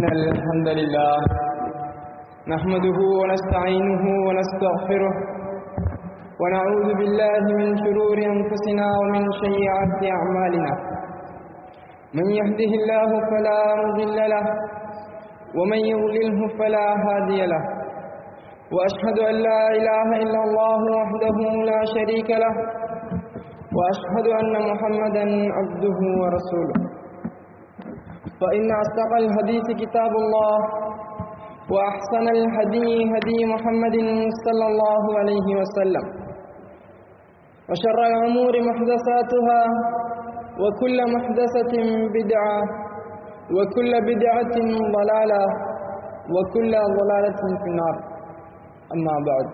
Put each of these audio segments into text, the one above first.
إن الحمد لله نحمده ونستعينه ونستغفره ونعوذ بالله من شرور أنفسنا ومن سيئات أعمالنا من يهده الله فلا مضل له ومن يضلله فلا هادي له وأشهد أن لا إله إلا الله وحده لا شريك له وأشهد أن محمدا عبده ورسوله فإن أصدق الحديث كتاب الله وأحسن الهدي هدي محمد صلى الله عليه وسلم وشر الأمور محدثاتها وكل محدثة بدعة وكل بدعة ضلالة وكل ضلالة في النار أما بعد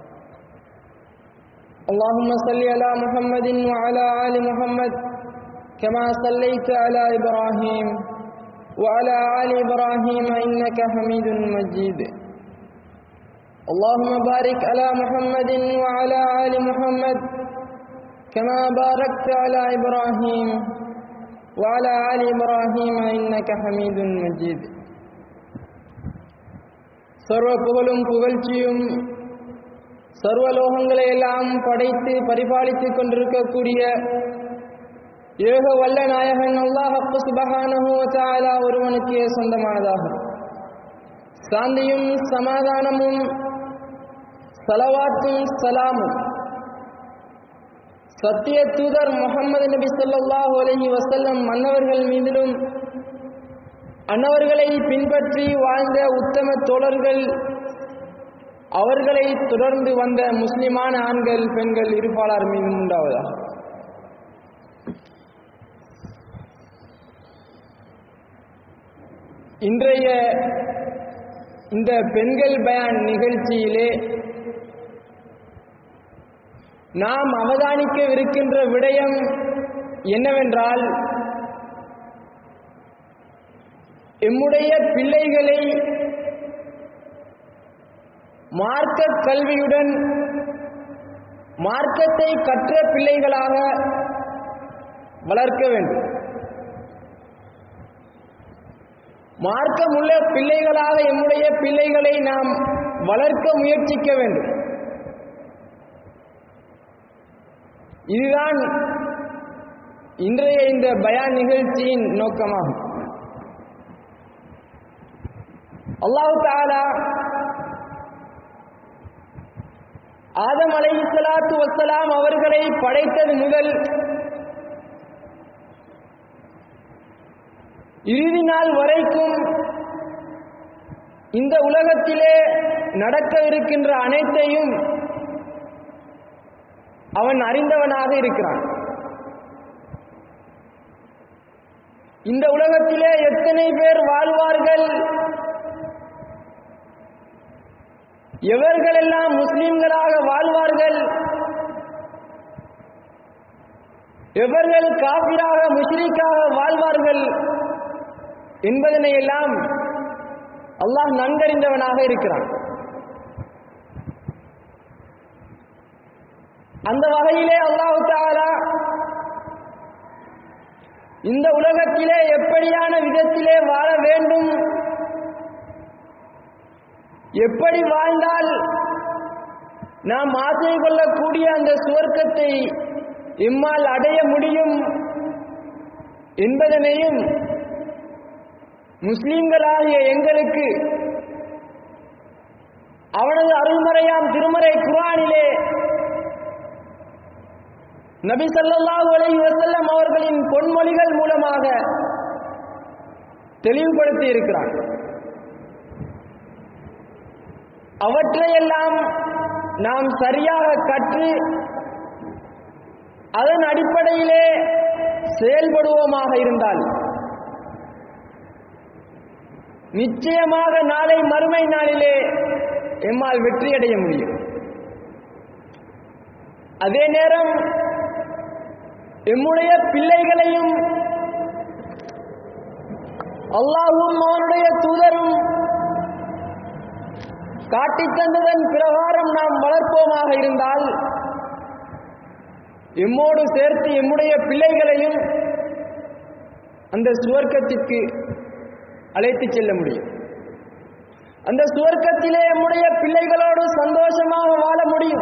اللهم صل على محمد وعلى آل محمد كما صليت على إبراهيم وعلى آل إبراهيم إنك حميد مجيد اللهم بارك على محمد وعلى آل محمد كما باركت على إبراهيم وعلى آل إبراهيم إنك حميد مجيد சர்வ புகழும் புகழ்ச்சியும் சர்வலோகங்களை எல்லாம் படைத்து பரிபாலித்துக் கொண்டிருக்கக்கூடிய ஏக வல்ல நாயகன் அல்லாஹப்பு சுபகானஹு தாலா ஒருவனுக்கே சொந்தமானதாகும் சாந்தியும் சமாதானமும் சலவாத்தும் சலாமும் சத்திய தூதர் முகமது நபி சொல்லாஹு அலஹி வசல்லம் மன்னவர்கள் மீதிலும் அன்னவர்களை பின்பற்றி வாழ்ந்த உத்தம தோழர்கள் அவர்களை தொடர்ந்து வந்த முஸ்லிமான ஆண்கள் பெண்கள் இருப்பாளர் மீதும் உண்டாவதா இன்றைய இந்த பெண்கள் பயான் நிகழ்ச்சியிலே நாம் அவதானிக்கவிருக்கின்ற விடயம் என்னவென்றால் எம்முடைய பிள்ளைகளை மார்க்க கல்வியுடன் மார்க்கத்தை கற்ற பிள்ளைகளாக வளர்க்க வேண்டும் மார்க்கமுள்ள பிள்ளைகளாக எம்முடைய பிள்ளைகளை நாம் வளர்க்க முயற்சிக்க வேண்டும் இதுதான் இன்றைய இந்த பயான் நிகழ்ச்சியின் நோக்கமாகும் அல்லாஹு தாலா ஆதம் அலை சலாத்து வசலாம் அவர்களை படைத்தது முதல் இறுதி நாள் வரைக்கும் இந்த உலகத்திலே நடக்க இருக்கின்ற அனைத்தையும் அவன் அறிந்தவனாக இருக்கிறான் இந்த உலகத்திலே எத்தனை பேர் வாழ்வார்கள் எவர்களெல்லாம் முஸ்லிம்களாக வாழ்வார்கள் எவர்கள் காபிராக முஷ்ரிக்காக வாழ்வார்கள் என்பதனை எல்லாம் அல்லாஹ் நன்கறிந்தவனாக இருக்கிறான் அந்த வகையிலே அல்லாஹு தாலா இந்த உலகத்திலே எப்படியான விதத்திலே வாழ வேண்டும் எப்படி வாழ்ந்தால் நாம் ஆசை கொள்ளக்கூடிய அந்த சுவர்க்கத்தை எம்மால் அடைய முடியும் என்பதனையும் முஸ்லிம்களாகிய எங்களுக்கு அவனது அருள்மறையாம் திருமறை குரானிலே நபி சல்லாஹூ அலை வசல்லம் அவர்களின் பொன்மொழிகள் மூலமாக தெளிவுபடுத்தி இருக்கிறான் அவற்றையெல்லாம் நாம் சரியாக கற்று அதன் அடிப்படையிலே செயல்படுவோமாக இருந்தால் நிச்சயமாக நாளை மறுமை நாளிலே எம்மால் வெற்றியடைய முடியும் அதே நேரம் எம்முடைய பிள்ளைகளையும் அல்லாஹும் அவனுடைய தூதரும் காட்டித் தந்ததன் பிரகாரம் நாம் வளர்ப்போமாக இருந்தால் எம்மோடு சேர்த்து எம்முடைய பிள்ளைகளையும் அந்த சுவர்க்கத்திற்கு அழைத்து செல்ல முடியும் அந்த சுவர்க்கத்திலே நம்முடைய பிள்ளைகளோடு சந்தோஷமாக வாழ முடியும்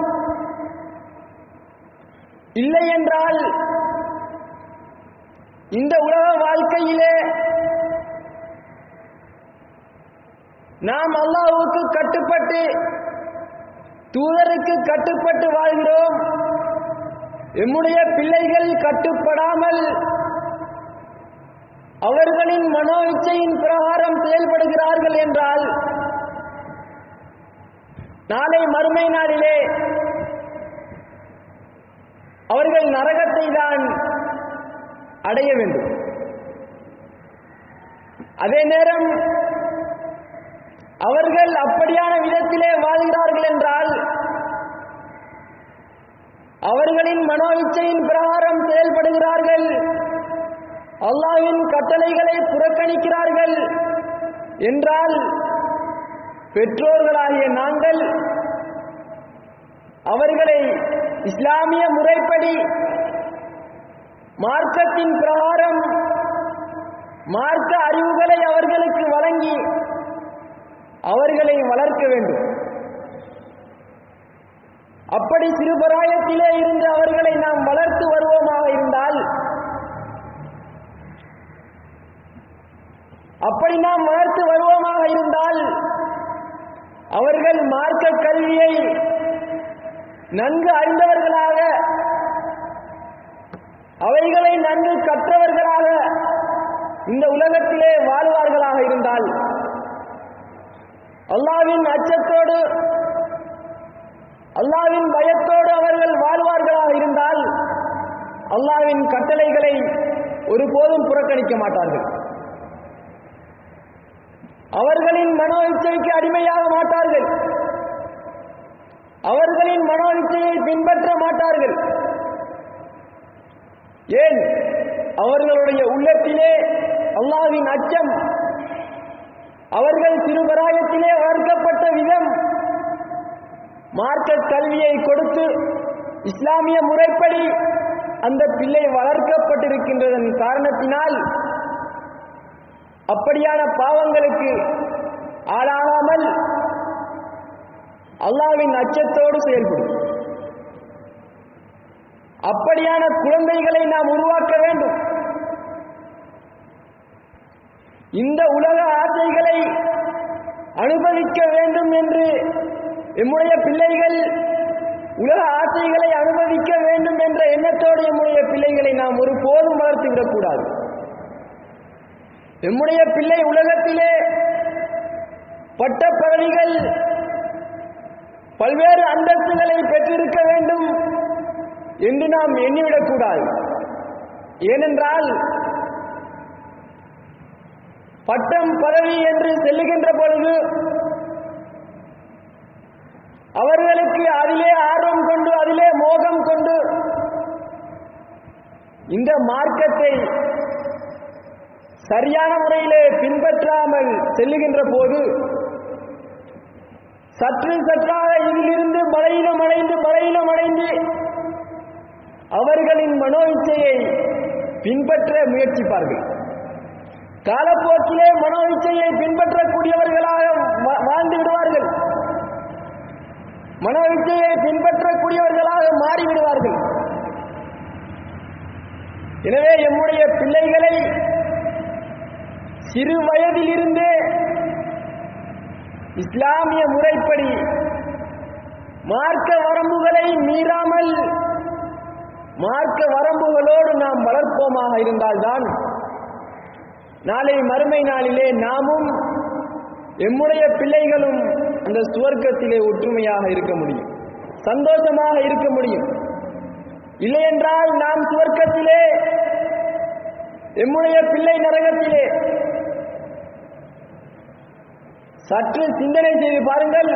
இல்லை என்றால் இந்த உலக வாழ்க்கையிலே நாம் அல்லாஹ்வுக்கு கட்டுப்பட்டு தூதருக்கு கட்டுப்பட்டு வாழ்கிறோம் எம்முடைய பிள்ளைகள் கட்டுப்படாமல் அவர்களின் மனோ இச்சையின் பிரகாரம் செயல்படுகிறார்கள் என்றால் நாளை மறுமை நாளிலே அவர்கள் நரகத்தை தான் அடைய வேண்டும் அதே நேரம் அவர்கள் அப்படியான விதத்திலே வாழ்கிறார்கள் என்றால் அவர்களின் மனோ இச்சையின் பிரகாரம் செயல்படுகிறார்கள் அல்லாஹ்வின் கட்டளைகளை புறக்கணிக்கிறார்கள் என்றால் பெற்றோர்களாகிய நாங்கள் அவர்களை இஸ்லாமிய முறைப்படி மார்க்கத்தின் பிரகாரம் மார்க்க அறிவுகளை அவர்களுக்கு வழங்கி அவர்களை வளர்க்க வேண்டும் அப்படி சிறுபராயத்திலே இருந்து அவர்களை நாம் வளர்த்து வருவோமாக இருந்தால் அப்படி நாம் வளர்த்து வருவோமாக இருந்தால் அவர்கள் மார்க்க கல்வியை நன்கு அறிந்தவர்களாக அவைகளை நன்கு கற்றவர்களாக இந்த உலகத்திலே வாழ்வார்களாக இருந்தால் அல்லாவின் அச்சத்தோடு அல்லாவின் பயத்தோடு அவர்கள் வாழ்வார்களாக இருந்தால் அல்லாவின் கட்டளைகளை ஒருபோதும் புறக்கணிக்க மாட்டார்கள் அவர்களின் மனோ இச்சைக்கு அடிமையாக மாட்டார்கள் அவர்களின் மனோ இச்சையை பின்பற்ற மாட்டார்கள் ஏன் அவர்களுடைய உள்ளத்திலே அல்லாவின் அச்சம் அவர்கள் சிறுபராயத்திலே வளர்க்கப்பட்ட விதம் மார்க்க கல்வியை கொடுத்து இஸ்லாமிய முறைப்படி அந்த பிள்ளை வளர்க்கப்பட்டிருக்கின்றதன் காரணத்தினால் அப்படியான பாவங்களுக்கு ஆளாகாமல் அல்லாவின் அச்சத்தோடு செயல்படும் அப்படியான குழந்தைகளை நாம் உருவாக்க வேண்டும் இந்த உலக ஆசைகளை அனுபவிக்க வேண்டும் என்று எம்முடைய பிள்ளைகள் உலக ஆசைகளை அனுபவிக்க வேண்டும் என்ற எண்ணத்தோடு எம்முடைய பிள்ளைகளை நாம் ஒரு போதும் வளர்த்து விடக்கூடாது எம்முடைய பிள்ளை உலகத்திலே பட்ட பதவிகள் பல்வேறு அந்தஸ்துகளை பெற்றிருக்க வேண்டும் என்று நாம் எண்ணிவிடக்கூடாது ஏனென்றால் பட்டம் பதவி என்று செல்லுகின்ற பொழுது அவர்களுக்கு அதிலே ஆர்வம் கொண்டு அதிலே மோகம் கொண்டு இந்த மார்க்கத்தை சரியான முறையிலே பின்பற்றாமல் செல்லுகின்ற போது சற்று சற்றாக இதிலிருந்து பலையினம் அடைந்து பலையினம் அடைந்து அவர்களின் மனோ இச்சையை பின்பற்ற முயற்சிப்பார்கள் காலப்போக்கிலே மனோ இச்சையை பின்பற்றக்கூடியவர்களாக வா- வாழ்ந்து விடுவார்கள் மனோ இச்சையை பின்பற்றக்கூடியவர்களாக மாறிவிடுவார்கள் எனவே எம்முடைய பிள்ளைகளை சிறு வயதிலிருந்தே இஸ்லாமிய முறைப்படி மார்க்க வரம்புகளை மீறாமல் மார்க்க வரம்புகளோடு நாம் வளர்ப்போமாக இருந்தால்தான் நாளை மறுமை நாளிலே நாமும் எம்முடைய பிள்ளைகளும் அந்த சுவர்க்கத்திலே ஒற்றுமையாக இருக்க முடியும் சந்தோஷமாக இருக்க முடியும் இல்லையென்றால் நாம் சுவர்க்கத்திலே எம்முடைய பிள்ளை நரகத்திலே சற்று சிந்தனை செய்து பாருங்கள்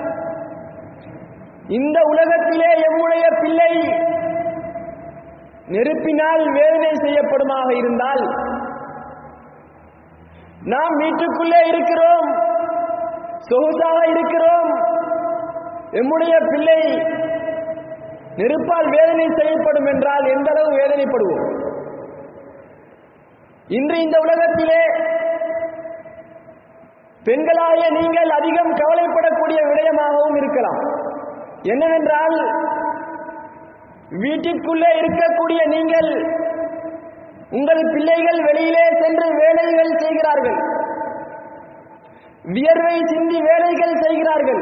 இந்த உலகத்திலே எம்முடைய பிள்ளை நெருப்பினால் வேதனை செய்யப்படுமாக இருந்தால் நாம் வீட்டுக்குள்ளே இருக்கிறோம் சொகுசாக இருக்கிறோம் எம்முடைய பிள்ளை நெருப்பால் வேதனை செய்யப்படும் என்றால் எந்த அளவு வேதனைப்படுவோம் இன்று இந்த உலகத்திலே பெண்களாய நீங்கள் அதிகம் கவலைப்படக்கூடிய விடயமாகவும் இருக்கலாம் என்னவென்றால் வீட்டிற்குள்ளே இருக்கக்கூடிய நீங்கள் உங்கள் பிள்ளைகள் வெளியிலே சென்று வேலைகள் செய்கிறார்கள் வியர்வை சிந்தி வேலைகள் செய்கிறார்கள்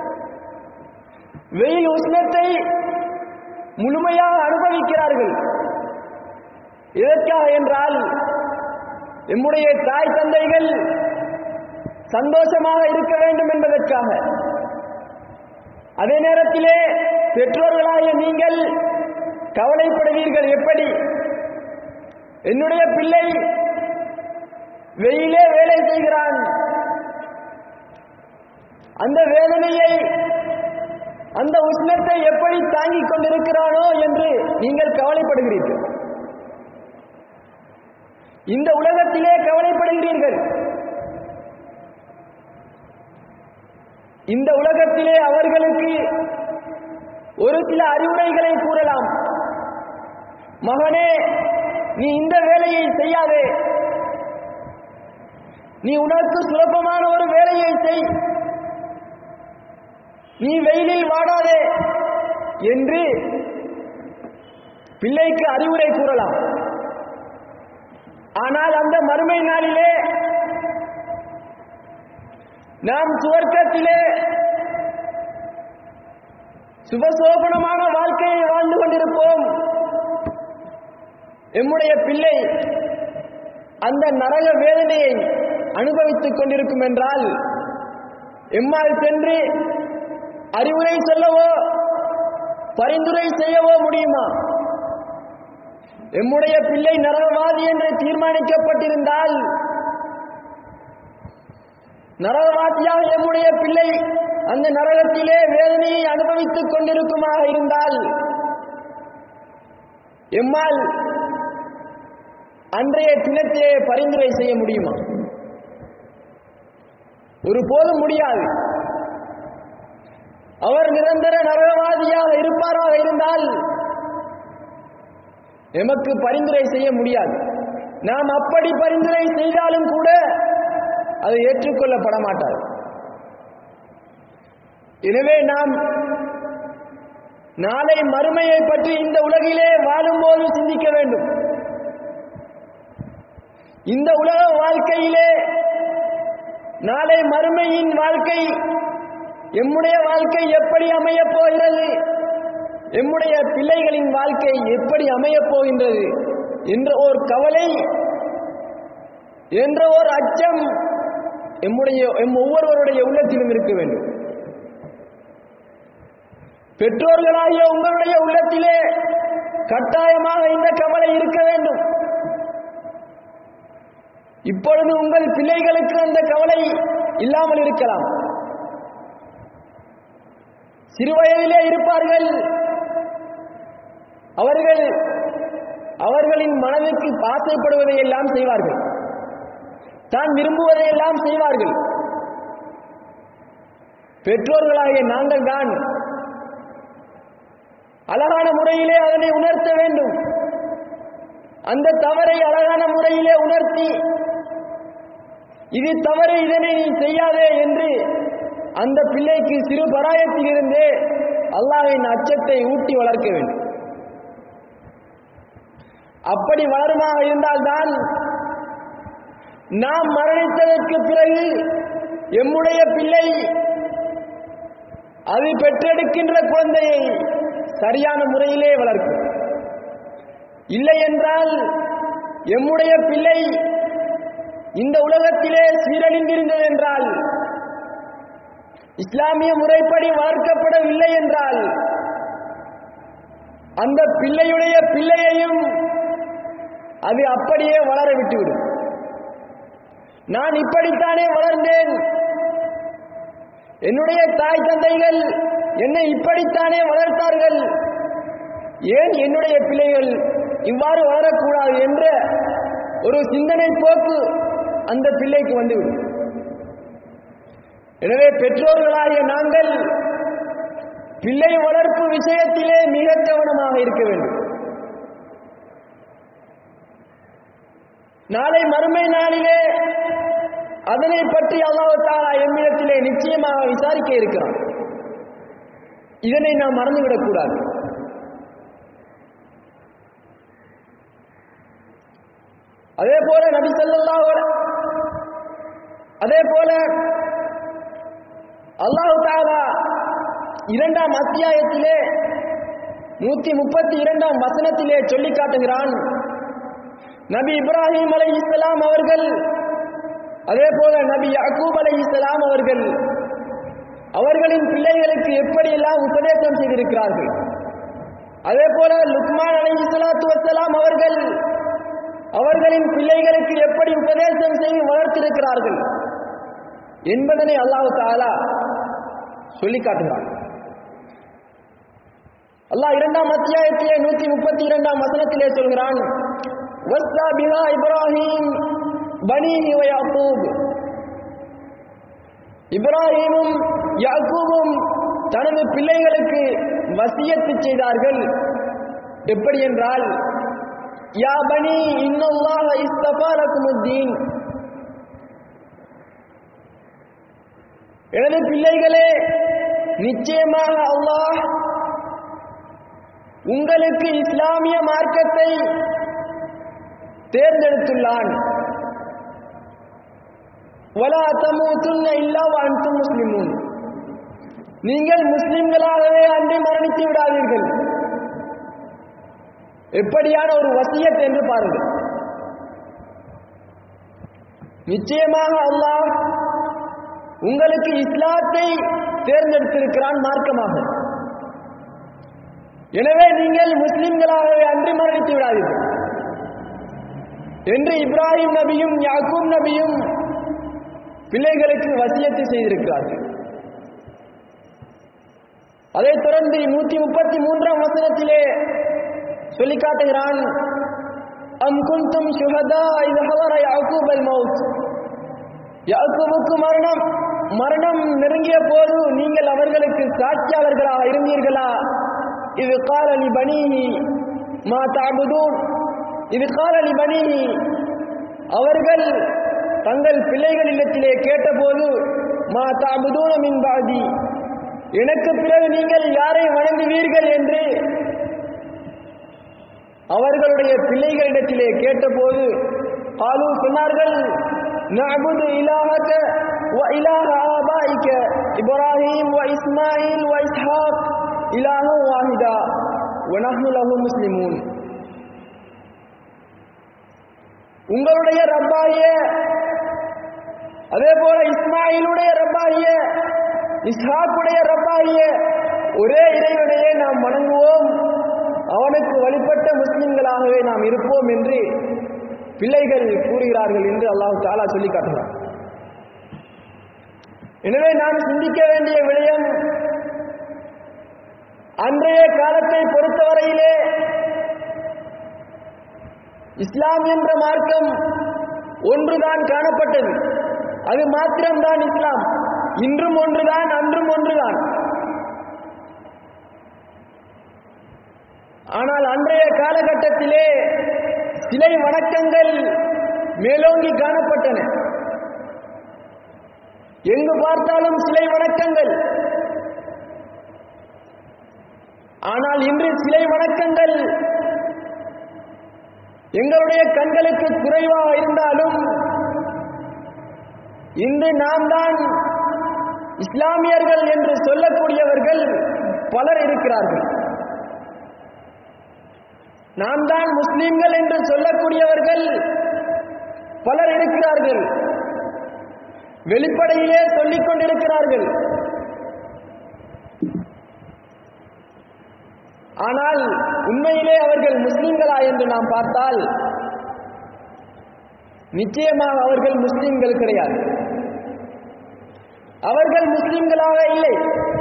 வெயில் உஷ்ணத்தை முழுமையாக அனுபவிக்கிறார்கள் எதற்காக என்றால் எம்முடைய தாய் தந்தைகள் சந்தோஷமாக இருக்க வேண்டும் என்பதற்காக அதே நேரத்திலே பெற்றோர்களாகிய நீங்கள் கவலைப்படுவீர்கள் எப்படி என்னுடைய பிள்ளை வெயிலே வேலை செய்கிறான் அந்த வேதனையை அந்த உஷ்ணத்தை எப்படி தாங்கிக் கொண்டிருக்கிறானோ என்று நீங்கள் கவலைப்படுகிறீர்கள் இந்த உலகத்திலே கவலைப்படுகிறீர்கள் இந்த உலகத்திலே அவர்களுக்கு ஒரு சில அறிவுரைகளை கூறலாம் மகனே நீ இந்த வேலையை செய்யாதே நீ உனக்கு சுலபமான ஒரு வேலையை செய் நீ வெயிலில் வாடாதே என்று பிள்ளைக்கு அறிவுரை கூறலாம் ஆனால் அந்த மறுமை நாளிலே நாம் சுவர்க்கத்திலே சுபசோபனமான வாழ்க்கையை வாழ்ந்து கொண்டிருப்போம் எம்முடைய பிள்ளை அந்த நரக வேதனையை அனுபவித்துக் கொண்டிருக்கும் என்றால் எம்மால் சென்று அறிவுரை சொல்லவோ பரிந்துரை செய்யவோ முடியுமா எம்முடைய பிள்ளை நரகவாதி என்று தீர்மானிக்கப்பட்டிருந்தால் நரகவாதியாக எம்முடைய பிள்ளை அந்த நரகத்திலே வேதனையை அனுபவித்துக் கொண்டிருக்குமாக இருந்தால் எம்மால் அன்றைய தினத்திலே பரிந்துரை செய்ய முடியுமா ஒருபோதும் முடியாது அவர் நிரந்தர நரகவாதியாக இருப்பாராக இருந்தால் எமக்கு பரிந்துரை செய்ய முடியாது நாம் அப்படி பரிந்துரை செய்தாலும் கூட அது ஏற்றுக்கொள்ளப்பட மாட்டாது எனவே நாம் நாளை மறுமையை பற்றி இந்த உலகிலே வாழும்போது சிந்திக்க வேண்டும் இந்த உலக வாழ்க்கையிலே நாளை மறுமையின் வாழ்க்கை எம்முடைய வாழ்க்கை எப்படி அமையப் போகிறது எம்முடைய பிள்ளைகளின் வாழ்க்கை எப்படி அமையப் போகின்றது என்ற ஓர் கவலை என்ற ஓர் அச்சம் எம்முடைய எம் ஒவ்வொருவருடைய உள்ளத்திலும் இருக்க வேண்டும் பெற்றோர்களாகிய உங்களுடைய உள்ளத்திலே கட்டாயமாக இந்த கவலை இருக்க வேண்டும் இப்பொழுது உங்கள் பிள்ளைகளுக்கு அந்த கவலை இல்லாமல் இருக்கலாம் சிறுவயதிலே இருப்பார்கள் அவர்கள் அவர்களின் மனதிற்கு ஆசைப்படுவதை எல்லாம் செய்வார்கள் தான் விரும்புவதை எல்லாம் செய்வார்கள் பெற்றோர்களாகிய நாங்கள் தான் அழகான முறையிலே அதனை உணர்த்த வேண்டும் அந்த தவறை அழகான முறையிலே உணர்த்தி இது தவறு இதனை நீ செய்யாதே என்று அந்த பிள்ளைக்கு சிறு பராயத்திலிருந்தே அல்லாஹ்வின் அச்சத்தை ஊட்டி வளர்க்க வேண்டும் அப்படி வளருமாக இருந்தால்தான் நாம் மரணித்ததற்கு பிறகு எம்முடைய பிள்ளை அது பெற்றெடுக்கின்ற குழந்தையை சரியான முறையிலே வளர்க்கும் இல்லை என்றால் எம்முடைய பிள்ளை இந்த உலகத்திலே சீரழிந்திருந்தது என்றால் இஸ்லாமிய முறைப்படி வளர்க்கப்படவில்லை என்றால் அந்த பிள்ளையுடைய பிள்ளையையும் அது அப்படியே வளர விட்டுவிடும் நான் இப்படித்தானே வளர்ந்தேன் என்னுடைய தாய் தந்தைகள் என்னை இப்படித்தானே வளர்த்தார்கள் ஏன் என்னுடைய பிள்ளைகள் இவ்வாறு வளரக்கூடாது என்ற ஒரு சிந்தனை போக்கு அந்த பிள்ளைக்கு வந்துவிடும் எனவே பெற்றோர்களாகிய நாங்கள் பிள்ளை வளர்ப்பு விஷயத்திலே மிக கவனமாக இருக்க வேண்டும் நாளை மறுமை நாளிலே அதனை பற்றி அல்லாஹ் தாலா எம்மிடத்திலே நிச்சயமாக விசாரிக்க இருக்கிறான் இதனை நாம் மறந்துவிடக் கூடாது அதே போல நபி ஸல்லல்லாஹு அலைஹி அதே போல அல்லாஹ் தாலா இரண்டாம் அத்தியாயத்திலே நூத்தி முப்பத்தி இரண்டாம் வசனத்திலே சொல்லி காட்டுகிறான் நபி இப்ராஹிம் அலை இஸ்லாம் அவர்கள் அதே போல நபி யாக்கூப் அலை இஸ்லாம் அவர்கள் அவர்களின் பிள்ளைகளுக்கு எப்படியெல்லாம் உபதேசம் செய்திருக்கிறார்கள் அதே போல லுக்மான் அலை இஸ்லாத்து வசலாம் அவர்கள் அவர்களின் பிள்ளைகளுக்கு எப்படி உபதேசம் செய்து வளர்த்திருக்கிறார்கள் என்பதனை அல்லாஹு தாலா சொல்லி காட்டுகிறான் அல்லாஹ் இரண்டாம் அத்தியாயத்திலே நூத்தி முப்பத்தி இரண்டாம் வசனத்திலே சொல்கிறான் வஸ்ஸா பிஹா இப்ராஹிம் பனீஹி வ யாக்கூப் இப்ராஹிமும் யாக்கூபும் தனது பிள்ளைகளுக்கு வசியத்து செய்தார்கள் எப்படி என்றால் யா பனி இன்னல்லாஹ இஸ்தஃபா லக்குமுத்தீன் எனது பிள்ளைகளே நிச்சயமாக அல்லாஹ் உங்களுக்கு இஸ்லாமிய மார்க்கத்தை தேர்ந்தெடுத்துள்ளான் வலா தமூத்துன்ன இல்லா அன்தும் முஸ்லிமூன் நீங்கள் முஸ்லிம்களாகவே அன்றி மரணித்து விடாதீர்கள் எப்படியான ஒரு வசியத் என்று பாருங்கள் நிச்சயமாக அல்லாஹ் உங்களுக்கு இஸ்லாத்தை தேர்ந்தெடுத்திருக்கிறான் மார்க்கமாக எனவே நீங்கள் முஸ்லிம்களாகவே அன்றி மரணித்து விடாதீர்கள் என்று இப்ராஹிம் நபியும் யாக்கூப் நபியும் பிள்ளைகளுக்கு வசியத்தை செய்திருக்கிறார்கள் அதைத் தொடர்ந்து நூத்தி முப்பத்தி மூன்றாம் வசனத்திலே சொல்லி காட்டுகிறான் அம் குந்தும் சுஹதா இது ஹவர யாக்கூப் அல் மவுத் யாக்கூபுக்கு மரணம் மரணம் நெருங்கிய போது நீங்கள் அவர்களுக்கு சாட்சியாளர்களாக இருந்தீர்களா இது காலலி பனீஹி மா தாபுதூன் இது காலலி பனீஹி அவர்கள் தங்கள் பிள்ளைகளிடத்திலே கேட்டபோது மா தாபுதூன மின் பாதி எனக்கு பிறகு நீங்கள் யாரை வணங்குவீர்கள் என்று அவர்களுடைய பிள்ளைகளிடத்திலே கேட்டபோது காலு சொன்னார்கள் நஅபுது இலாஹக வ இலாஹ ஆபாயிக இப்ராஹிம் வ இஸ்மாயில் வ இஸ்ஹாக் இலாஹு வாஹிதா வ நஹ்னு லஹு முஸ்லிமூன் உங்களுடைய ரப்பாகிய அதே போல இஸ்மாயிலுடைய ரப்பாகிய இஸ்ஹாக்குடைய ரப்பாகிய ஒரே இறைவனையே நாம் வணங்குவோம் அவனுக்கு வழிபட்ட முஸ்லிம்களாகவே நாம் இருப்போம் என்று பிள்ளைகள் கூறுகிறார்கள் என்று அல்லாஹ் தாலா சொல்லி காட்டுகிறார் எனவே நாம் சிந்திக்க வேண்டிய விடயம் அன்றைய காலத்தை பொறுத்தவரையிலே இஸ்லாம் என்ற மார்க்கம் ஒன்றுதான் காணப்பட்டது அது மாத்திரம்தான் இஸ்லாம் இன்றும் ஒன்றுதான் அன்றும் ஒன்றுதான் ஆனால் அன்றைய காலகட்டத்திலே சிலை வணக்கங்கள் மேலோங்கி காணப்பட்டன எங்கு பார்த்தாலும் சிலை வணக்கங்கள் ஆனால் இன்று சிலை வணக்கங்கள் எங்களுடைய கண்களுக்கு குறைவாக இருந்தாலும் இன்று நாம் தான் இஸ்லாமியர்கள் என்று சொல்லக்கூடியவர்கள் பலர் இருக்கிறார்கள் நாம் தான் முஸ்லிம்கள் என்று சொல்லக்கூடியவர்கள் பலர் இருக்கிறார்கள் வெளிப்படையிலே சொல்லிக் கொண்டிருக்கிறார்கள் ஆனால் உண்மையிலே அவர்கள் முஸ்லிம்களா என்று நாம் பார்த்தால் நிச்சயமாக அவர்கள் முஸ்லிம்கள் கிடையாது அவர்கள் முஸ்லிம்களாக இல்லை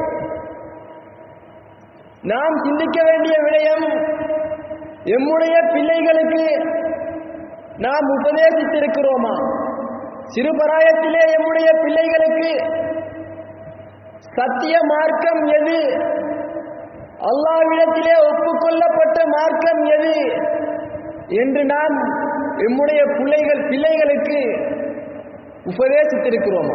நாம் சிந்திக்க வேண்டிய விடயம் எம்முடைய பிள்ளைகளுக்கு நாம் உபதேசித்திருக்கிறோமா சிறுபராயத்திலே எம்முடைய பிள்ளைகளுக்கு சத்திய மார்க்கம் எது அல்லாவிடத்திலே ஒப்புக்கொள்ளப்பட்ட மார்க்கம் எது என்று நாம் எம்முடைய பிள்ளைகள் பிள்ளைகளுக்கு உபதேசித்திருக்கிறோமா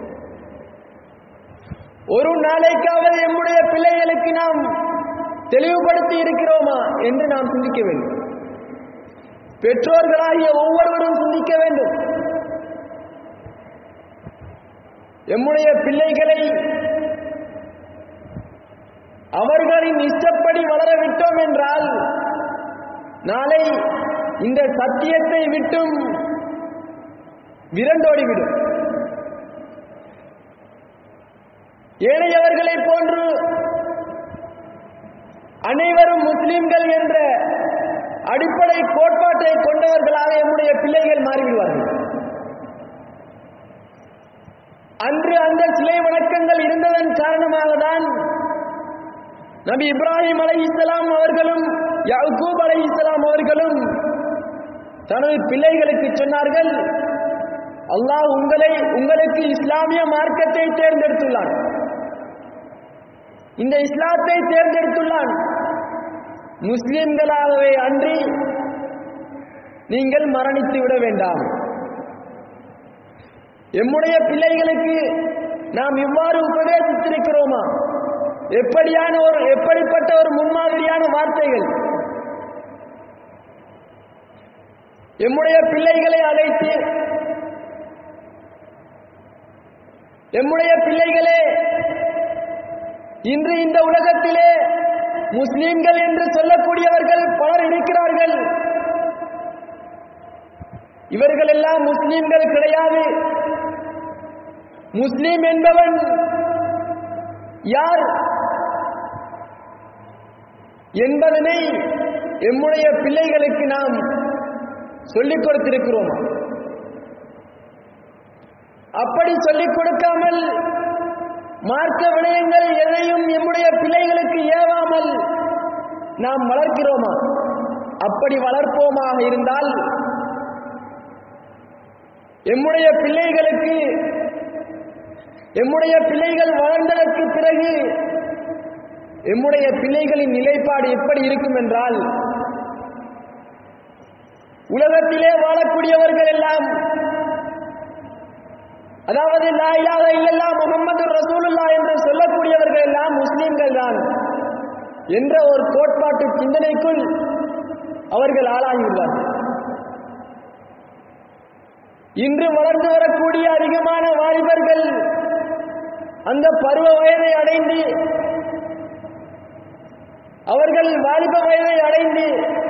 ஒரு நாளைக்காவது எம்முடைய பிள்ளைகளுக்கு நாம் தெளிவுபடுத்தி இருக்கிறோமா என்று நாம் சிந்திக்க வேண்டும் பெற்றோர்களாகிய ஒவ்வொருவரும் சிந்திக்க வேண்டும் எம்முடைய பிள்ளைகளை அவர்களின் இஷ்டப்படி வளர விட்டோம் என்றால் நாளை இந்த சத்தியத்தை விட்டும் விரண்டோடிவிடும் ஏனையவர்களை போன்று அனைவரும் முஸ்லிம்கள் என்ற அடிப்படை கோட்பாட்டை கொண்டவர்களாக நம்முடைய பிள்ளைகள் மாறிவிடுவார்கள் அன்று அந்த சிலை வணக்கங்கள் இருந்ததன் காரணமாக தான் நபி இப்ராஹிம் அலை இஸ்லாம் அவர்களும் யாக்கூப் அலை இஸ்லாம் அவர்களும் தனது பிள்ளைகளுக்கு சொன்னார்கள் அல்லாஹ் உங்களை உங்களுக்கு இஸ்லாமிய மார்க்கத்தை தேர்ந்தெடுத்துள்ளான் இந்த இஸ்லாத்தை தேர்ந்தெடுத்துள்ளான் முஸ்லிம்களாகவே அன்றி நீங்கள் மரணித்து விட வேண்டாம் எம்முடைய பிள்ளைகளுக்கு நாம் இவ்வாறு உபதேசித்திருக்கிறோமா எப்படியான ஒரு எப்படிப்பட்ட ஒரு முன்மாதிரியான வார்த்தைகள் எம்முடைய பிள்ளைகளை அழைத்து எம்முடைய பிள்ளைகளே இன்று இந்த உலகத்திலே முஸ்லிம்கள் என்று சொல்லக்கூடியவர்கள் பலர் இருக்கிறார்கள் இவர்கள் எல்லாம் முஸ்லிம்கள் கிடையாது முஸ்லிம் என்பவன் யார் என்பதனை எம்முடைய பிள்ளைகளுக்கு நாம் சொல்லிக் கொடுத்திருக்கிறோம் அப்படி சொல்லிக் கொடுக்காமல் மார்க்க விடயங்கள் எதையும் எம்முடைய பிள்ளைகளுக்கு ஏவாமல் நாம் வளர்க்கிறோமா அப்படி வளர்ப்போமாக இருந்தால் எம்முடைய பிள்ளைகளுக்கு எம்முடைய பிள்ளைகள் வளர்ந்ததற்கு பிறகு எம்முடைய பிள்ளைகளின் நிலைப்பாடு எப்படி இருக்கும் என்றால் உலகத்திலே வாழக்கூடியவர்கள் எல்லாம் அதாவது லா இலாஹ இல்லல்லாஹ் முகமது ரசூலுல்லா என்று சொல்லக்கூடியவர்கள் எல்லாம் முஸ்லிம்கள் தான் என்ற ஒரு கோட்பாட்டு சிந்தனைக்குள் அவர்கள் ஆளாகியுள்ளார்கள் இன்று வளர்ந்து வரக்கூடிய அதிகமான வாலிபர்கள் அந்த பருவ வயதை அடைந்து அவர்கள் வாலிப வயதை அடைந்து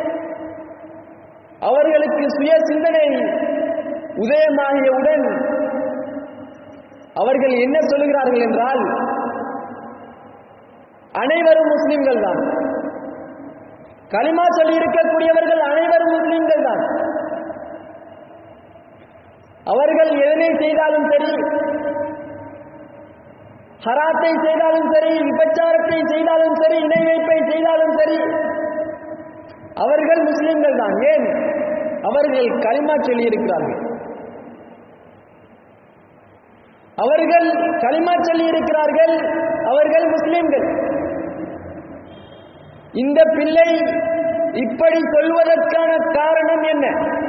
அவர்களுக்கு சுய சிந்தனை உதயமாகியவுடன் அவர்கள் என்ன சொல்லுகிறார்கள் என்றால் அனைவரும் முஸ்லிம்கள் தான் களிமா சொல்லி இருக்கக்கூடியவர்கள் அனைவரும் முஸ்லிம்கள் தான் அவர்கள் எதனை செய்தாலும் சரி ஹராத்தை செய்தாலும் சரி விபச்சாரத்தை செய்தாலும் சரி இணை வைப்பை செய்தாலும் சரி அவர்கள் முஸ்லிம்கள் தான் ஏன் அவர்கள் களிமா சொல்லி இருக்கிறார்கள் அவர்கள் களிமா சொல்லி இருக்கிறார்கள் அவர்கள் முஸ்லிம்கள் இந்த பிள்ளை இப்படி சொல்வதற்கான காரணம் என்ன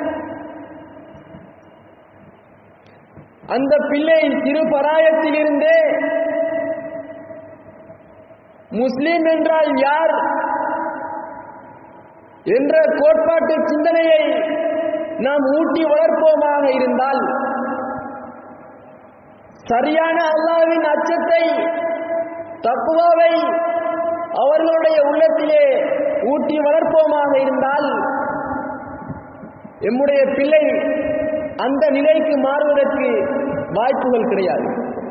அந்த பிள்ளை சிறு பராயத்திலிருந்தே முஸ்லிம் என்றால் யார் என்ற கோட்பாட்டு சிந்தனையை நாம் ஊட்டி வளர்ப்போமாக இருந்தால் சரியான அல்லாவின் அச்சத்தை தப்புவாவை அவர்களுடைய உள்ளத்திலே ஊட்டி வளர்ப்போமாக இருந்தால் எம்முடைய பிள்ளை அந்த நிலைக்கு மாறுவதற்கு வாய்ப்புகள் கிடையாது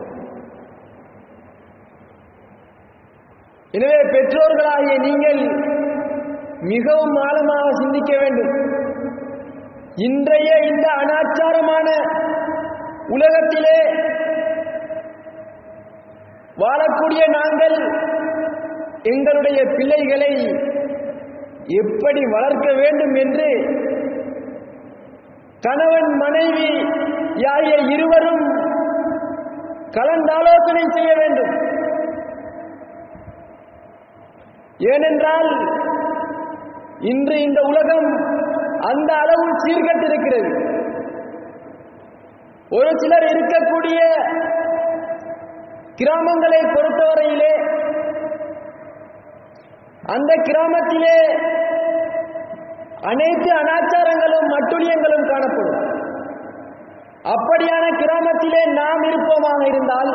எனவே பெற்றோர்களாகிய நீங்கள் மிகவும் ஆழமாக சிந்திக்க வேண்டும் இன்றைய இந்த அனாச்சாரமான உலகத்திலே வாழக்கூடிய நாங்கள் எங்களுடைய பிள்ளைகளை எப்படி வளர்க்க வேண்டும் என்று கணவன் மனைவி யாகிய இருவரும் கலந்தாலோசனை செய்ய வேண்டும் ஏனென்றால் இன்று இந்த உலகம் அந்த அளவு சீர்கட்டிருக்கிறது ஒரு சிலர் இருக்கக்கூடிய கிராமங்களை பொறுத்தவரையிலே அந்த கிராமத்திலே அனைத்து அனாச்சாரங்களும் மட்டுளியங்களும் காணப்படும் அப்படியான கிராமத்திலே நாம் இருப்போமாக இருந்தால்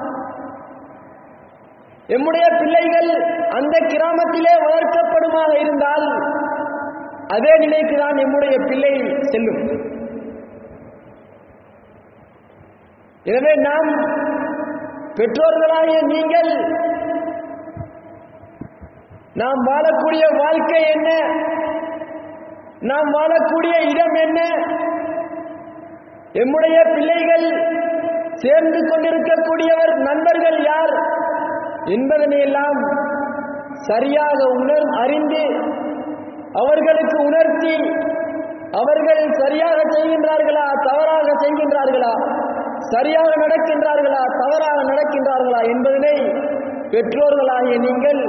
எம்முடைய பிள்ளைகள் அந்த கிராமத்திலே வளர்க்கப்படுமாக இருந்தால் அதே நிலைக்கு தான் எம்முடைய பிள்ளை செல்லும் எனவே நாம் பெற்றோர்களாகிய நீங்கள் நாம் வாழக்கூடிய வாழ்க்கை என்ன நாம் வாழக்கூடிய இடம் என்ன எம்முடைய பிள்ளைகள் சேர்ந்து கொண்டிருக்கக்கூடியவர் நண்பர்கள் யார் என்பதனை எல்லாம் சரியாக உணர் அறிந்து அவர்களுக்கு உணர்த்தி அவர்கள் சரியாக செய்கின்றார்களா தவறாக செய்கின்றார்களா சரியாக நடக்கின்றார்களா தவறாக நடக்கின்றார்களா என்பதனை பெற்றோர்களாகிய நீங்கள்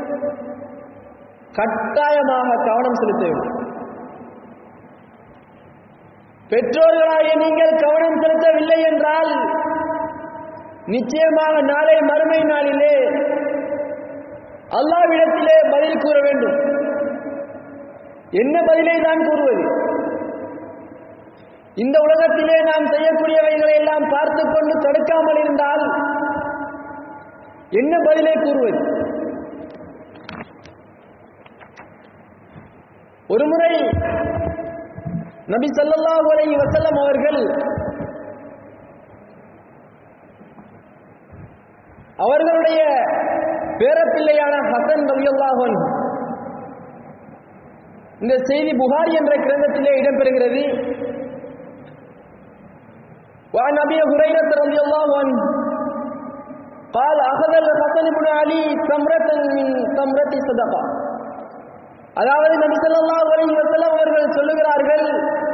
கட்டாயமாக கவனம் செலுத்த வேண்டும் பெற்றோர்களாகிய நீங்கள் கவனம் செலுத்தவில்லை என்றால் நிச்சயமாக நாளை மறுமை நாளிலே அல்லாவிடத்திலே பதில் கூற வேண்டும் என்ன பதிலை தான் கூறுவது இந்த உலகத்திலே நாம் செய்யக்கூடியவைகளை எல்லாம் பார்த்து கொண்டு தடுக்காமல் இருந்தால் என்ன பதிலை கூறுவது ஒருமுறை நபி ஸல்லல்லாஹு அலைஹி வஸல்லம் அவர்கள் அவர்களுடைய பேரப்பிள்ளையான ஹசன் ரலியல்லாஹு அன்ஹு இந்த செய்தி புகாரி என்ற கிரந்தத்திலே இடம்பெறுகிறது وعن ابي هريره رضي الله عنه قال اخذ الحسن بن علي تمره من تمره صدقه அதாவது நபி ஸல்லல்லாஹு அலைஹி வஸல்லம் அவர்கள் சொல்லுகிறார்கள்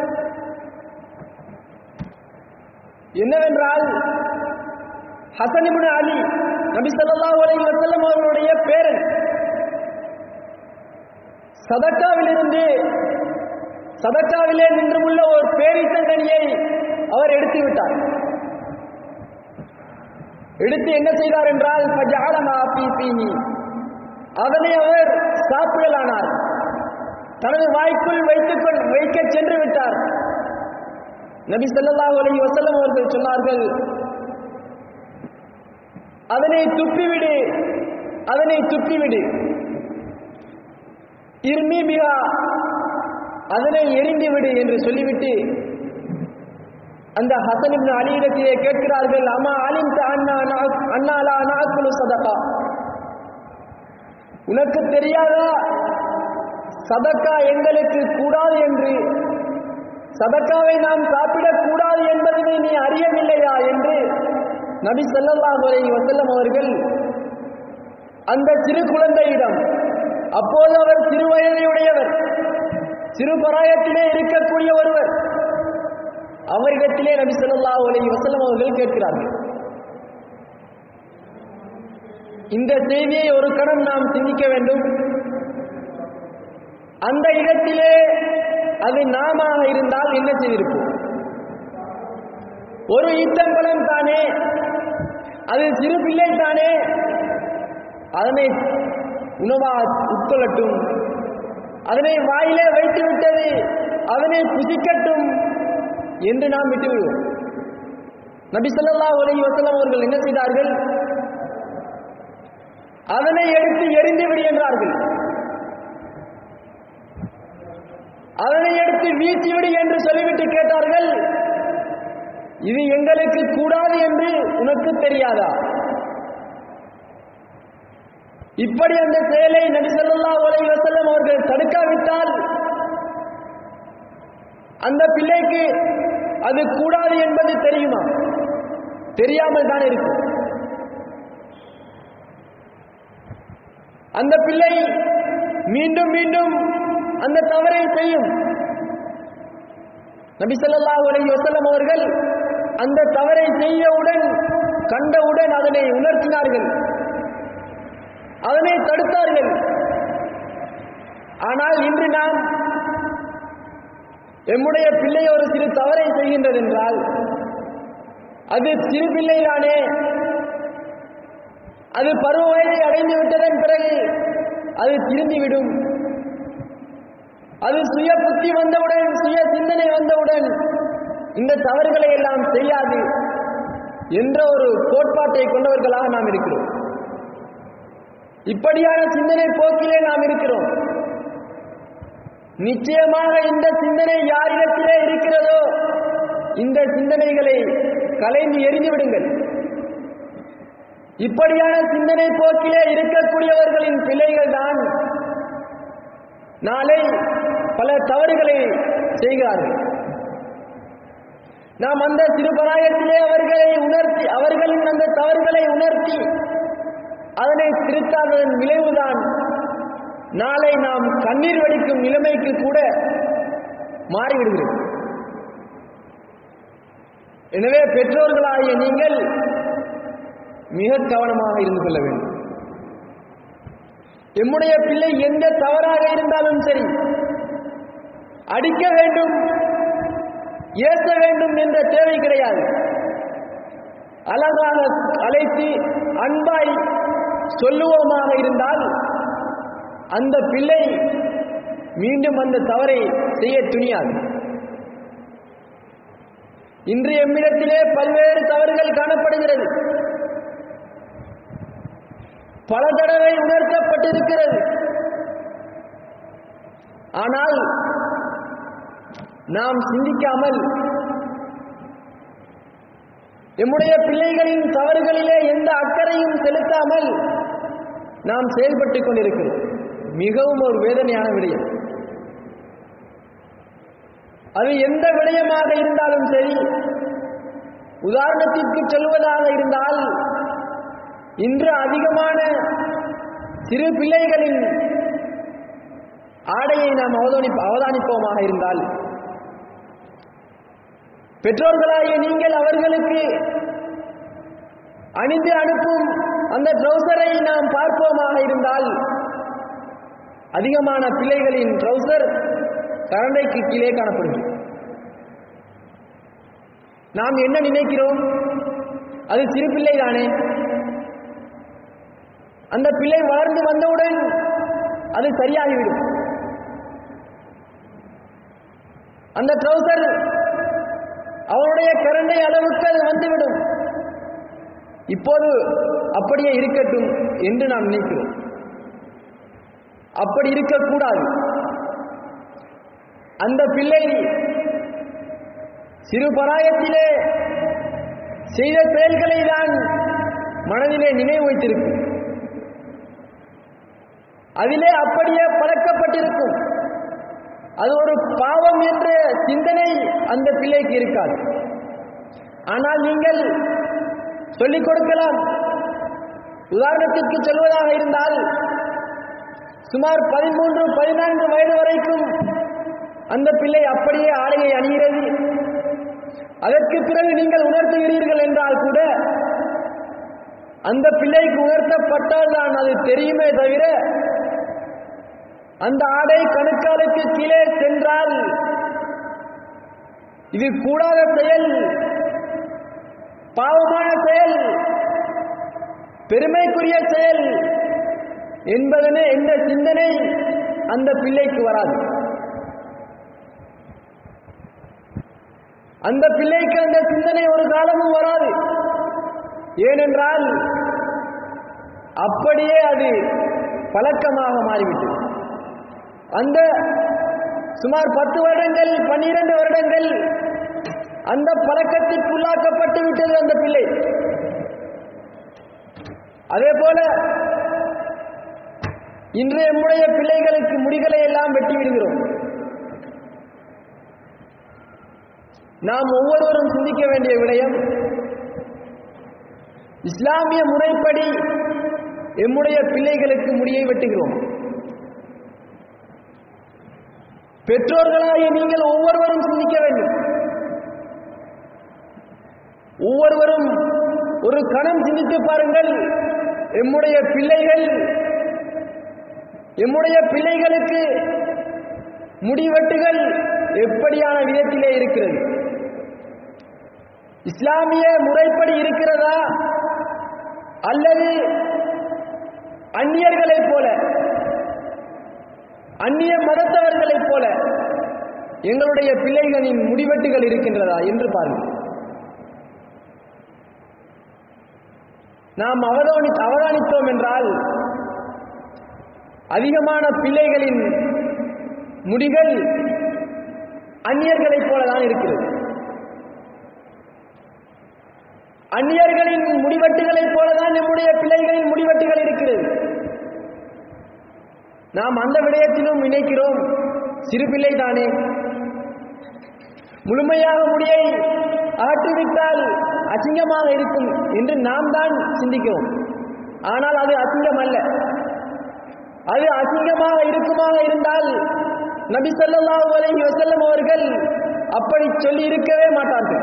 என்னவென்றால் ஹசன் இப்னு அலி நபி ஸல்லல்லாஹு அலைஹி வஸல்லம் அவர்களுடைய பேரன் சதக்காவிலிருந்து சதக்காவிலே நின்றுமுள்ள ஒரு பேரித்தங்கனியை அவர் எடுத்து விட்டார் எடுத்து என்ன செய்தார் என்றால் ஃபஜஅலஹா ஃபீ ஃபீஹி அதனை அவர் சாப்பிடலானார் தனது வாய்க்குள் வைத்துக் கொள் வைக்க சென்று விட்டார் நபி ஸல்லல்லாஹு அலைஹி வஸல்லம் அவர்கள் சொன்னார்கள் அதனை துப்பிவிடு அதனை துப்பிவிடு இர்மி பிஹா அதனை எரிந்து விடு என்று சொல்லிவிட்டு அந்த ஹசன் இப்னு அலியிடத்திலே கேட்கிறார்கள் அம்மா அலிம் அண்ணா அண்ணாலா நாக்குலு சதகா உனக்கு தெரியாதா சதக்கா எங்களுக்கு கூடாது என்று சதக்காவை நாம் சாப்பிடக் கூடாது என்பதனை நீ அறியவில்லையா என்று நபி ஸல்லல்லாஹு அலைஹி வஸல்லம் அவர்கள் அந்த சிறு குழந்தையிடம் அப்போது அவர் சிறு வயதையுடையவர் சிறு பராயத்திலே இருக்கக்கூடிய ஒருவர் அவரிடத்திலே நபி ஸல்லல்லாஹு அலைஹி வஸல்லம் அவர்கள் கேட்கிறார்கள் இந்த செய்தியை ஒரு கணம் நாம் சிந்திக்க வேண்டும் அந்த இடத்திலே அது நாம இருந்தால் என்ன செய்திருப்போம் ஒரு ஈத்தம்பழம் தானே அது சிறு பிள்ளை தானே அதனை உணவா உட்கொள்ளட்டும் அதனை வாயிலே வைத்து விட்டது அதனை புசிக்கட்டும் என்று நாம் விட்டுவிடுவோம் நபி ஸல்லல்லாஹு அலைஹி வஸல்லம் அவர்கள் என்ன செய்தார்கள் அதனை எடுத்து எரிந்து விடு என்றார்கள் அதனை எடுத்து வீசிவிடு என்று சொல்லிவிட்டு கேட்டார்கள் இது எங்களுக்கு கூடாது என்று உனக்கு தெரியாதா இப்படி அந்த செயலை நபி ஸல்லல்லாஹு அலைஹி வஸல்லம் அவர்கள் தடுக்காவிட்டால் அந்த பிள்ளைக்கு அது கூடாது என்பது தெரியுமா தெரியாமல் தான் இருக்கும் அந்த பிள்ளை மீண்டும் மீண்டும் அந்த தவறை செய்யும் நபி ஸல்லல்லாஹு அலைஹி வஸல்லம் அவர்கள் அந்த தவறை செய்யவுடன் கண்டவுடன் அதனை உணர்த்தினார்கள் அதனை தடுத்தார்கள் ஆனால் இன்று நாம் எம்முடைய பிள்ளை ஒரு சிறு தவறை செய்கின்றது என்றால் அது சிறு பிள்ளைதானே அது பருவ வயதை அடைந்து விட்டதன் பிறகு அது திரும்பிவிடும் அது சுய புத்தி வந்தவுடன் சுய சிந்தனை வந்தவுடன் இந்த தவறுகளை எல்லாம் செய்யாது என்ற ஒரு கோட்பாட்டை கொண்டவர்களாக நாம் இருக்கிறோம் இப்படியான சிந்தனை போக்கிலே நாம் இருக்கிறோம் நிச்சயமாக இந்த சிந்தனை யாரிடத்திலே இருக்கிறதோ இந்த சிந்தனைகளை கலைந்து எரிந்து விடுங்கள் இப்படியான சிந்தனை போக்கிலே இருக்கக்கூடியவர்களின் பிள்ளைகள் தான் நாளை பல தவறுகளை செய்கிறார்கள் நாம் அந்த சிறுபராயத்திலே அவர்களை உணர்த்தி அவர்களின் அந்த தவறுகளை உணர்த்தி அதனை திருத்தாததன் விளைவுதான் நாளை நாம் கண்ணீர் வடிக்கும் நிலைமைக்கு கூட மாறிவிடுகிறது எனவே பெற்றோர்களாகிய நீங்கள் மிக கவனமாக இருந்து கொள்ள வேண்டும் எம்முடைய பிள்ளை எந்த தவறாக இருந்தாலும் சரி அடிக்க வேண்டும் ஏற்ற வேண்டும் என்ற தேவை கிடையாது அழகாக அழைத்து அன்பாய் சொல்லுவோமாக இருந்தால் அந்த பிள்ளை மீண்டும் அந்த தவறை செய்ய துணியாது இன்று எம்மிடத்திலே பல்வேறு தவறுகள் காணப்படுகிறது பல தடவை உணர்த்தப்பட்டிருக்கிறது ஆனால் நாம் சிந்திக்காமல் எம்முடைய பிள்ளைகளின் தவறுகளிலே எந்த அக்கறையும் செலுத்தாமல் நாம் செயல்பட்டுக் கொண்டிருக்கிறோம் மிகவும் ஒரு வேதனையான விடயம் அது எந்த விடயமாக இருந்தாலும் சரி உதாரணத்திற்கு சொல்வதாக இருந்தால் இன்று அதிகமான சிறு பிள்ளைகளின் ஆடையை நாம் அவதானி அவதானிப்போமாக இருந்தால் பெற்றோர்களாகிய நீங்கள் அவர்களுக்கு அணிந்து அனுப்பும் அந்த ட்ரௌசரை நாம் பார்ப்போமாக இருந்தால் அதிகமான பிள்ளைகளின் ட்ரௌசர் கரண்டைக்கு கீழே காணப்படுகிறது நாம் என்ன நினைக்கிறோம் அது சிறு பிள்ளை தானே அந்த பிள்ளை வளர்ந்து வந்தவுடன் அது சரியாகிவிடும் அந்த ட்ரௌசர் அவனுடைய கரண்டை அளவுக்கு அது வந்துவிடும் இப்போது அப்படியே இருக்கட்டும் என்று நாம் நினைக்கிறோம் அப்படி இருக்கக்கூடாது அந்த பிள்ளை சிறு பராயத்திலே செய்த செயல்களை தான் மனதிலே நினைவு வைத்திருக்கும் அதிலே அப்படியே பழக்கப்பட்டிருக்கும் அது ஒரு பாவம் என்ற சிந்தனை அந்த பிள்ளைக்கு இருக்காது ஆனால் நீங்கள் சொல்லிக் கொடுக்கலாம் உதாரணத்திற்கு சொல்வதாக இருந்தால் சுமார் பதிமூன்று பதினான்கு வயது வரைக்கும் அந்த பிள்ளை அப்படியே ஆடையை அணிகிறது அதற்கு பிறகு நீங்கள் உணர்த்துகிறீர்கள் என்றால் கூட அந்த பிள்ளைக்கு உணர்த்தப்பட்டால் தான் அது தெரியுமே தவிர அந்த ஆடை கணுக்காலுக்கு கீழே சென்றால் இது கூடாத செயல் பாவமான செயல் பெருமைக்குரிய செயல் என்பதனே எந்த சிந்தனை அந்த பிள்ளைக்கு வராது அந்த பிள்ளைக்கு அந்த சிந்தனை ஒரு காலமும் வராது ஏனென்றால் அப்படியே அது பழக்கமாக மாறிவிட்டது அந்த சுமார் பத்து வருடங்கள் பன்னிரண்டு வருடங்கள் அந்த பழக்கத்திற்குள்ளாக்கப்பட்டு விட்டது அந்த பிள்ளை அதே போல இன்று நம்முடைய பிள்ளைகளுக்கு முடிகளை எல்லாம் வெட்டி விடுகிறோம் நாம் ஒவ்வொருவரும் சிந்திக்க வேண்டிய விடயம் இஸ்லாமிய முறைப்படி எம்முடைய பிள்ளைகளுக்கு முடியை வெட்டுகிறோம் பெற்றோர்களாகிய நீங்கள் ஒவ்வொருவரும் சிந்திக்க வேண்டும் ஒவ்வொருவரும் ஒரு கணம் சிந்தித்து பாருங்கள் எம்முடைய பிள்ளைகள் எம்முடைய பிள்ளைகளுக்கு முடிவெட்டுகள் எப்படியான விதத்திலே இருக்கிறது இஸ்லாமிய முறைப்படி இருக்கிறதா அல்லது அந்நியர்களைப் போல அந்நிய மதத்தவர்களைப் போல எங்களுடைய பிள்ளைகளின் முடிவெட்டுகள் இருக்கின்றதா என்று பாருங்கள் நாம் அவதானி அவதானித்தோம் என்றால் அதிகமான பிள்ளைகளின் முடிகள் அந்நியர்களைப் போலதான் இருக்கிறது அந்நியர்களின் முடிவெட்டுகளைப் போலதான் நம்முடைய பிள்ளைகளின் முடிவெட்டுகள் இருக்கிறது நாம் அந்த விடயத்திலும் நினைக்கிறோம் சிறு பிள்ளை தானே முழுமையாக முடியை அகற்றிவிட்டால் அசிங்கமாக இருக்கும் என்று நாம் தான் சிந்திக்கிறோம் ஆனால் அது அசிங்கம் அல்ல அது அசிங்கமாக இருக்குமாக இருந்தால் நபி ஸல்லல்லாஹு அலைஹி வஸல்லம் அவர்கள் அப்படி சொல்லி இருக்கவே மாட்டார்கள்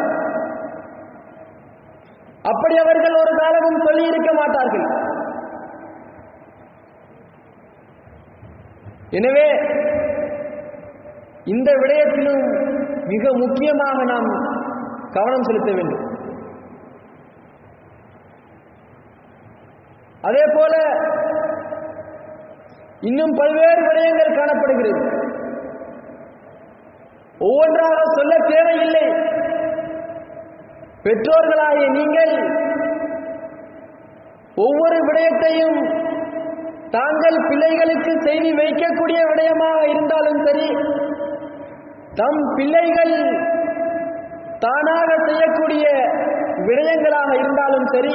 அப்படி அவர்கள் ஒரு காலமும் சொல்லி இருக்க மாட்டார்கள் எனவே இந்த விடயத்திலும் மிக முக்கியமாக நாம் கவனம் செலுத்த வேண்டும் அதே போல இன்னும் பல்வேறு விடயங்கள் காணப்படுகிறது ஒவ்வொன்றாக சொல்ல தேவையில்லை பெற்றோர்களாகிய நீங்கள் ஒவ்வொரு விடயத்தையும் தாங்கள் பிள்ளைகளுக்கு செய்தி வைக்கக்கூடிய விடயமாக இருந்தாலும் சரி தம் பிள்ளைகள் தானாக செய்யக்கூடிய விடயங்களாக இருந்தாலும் சரி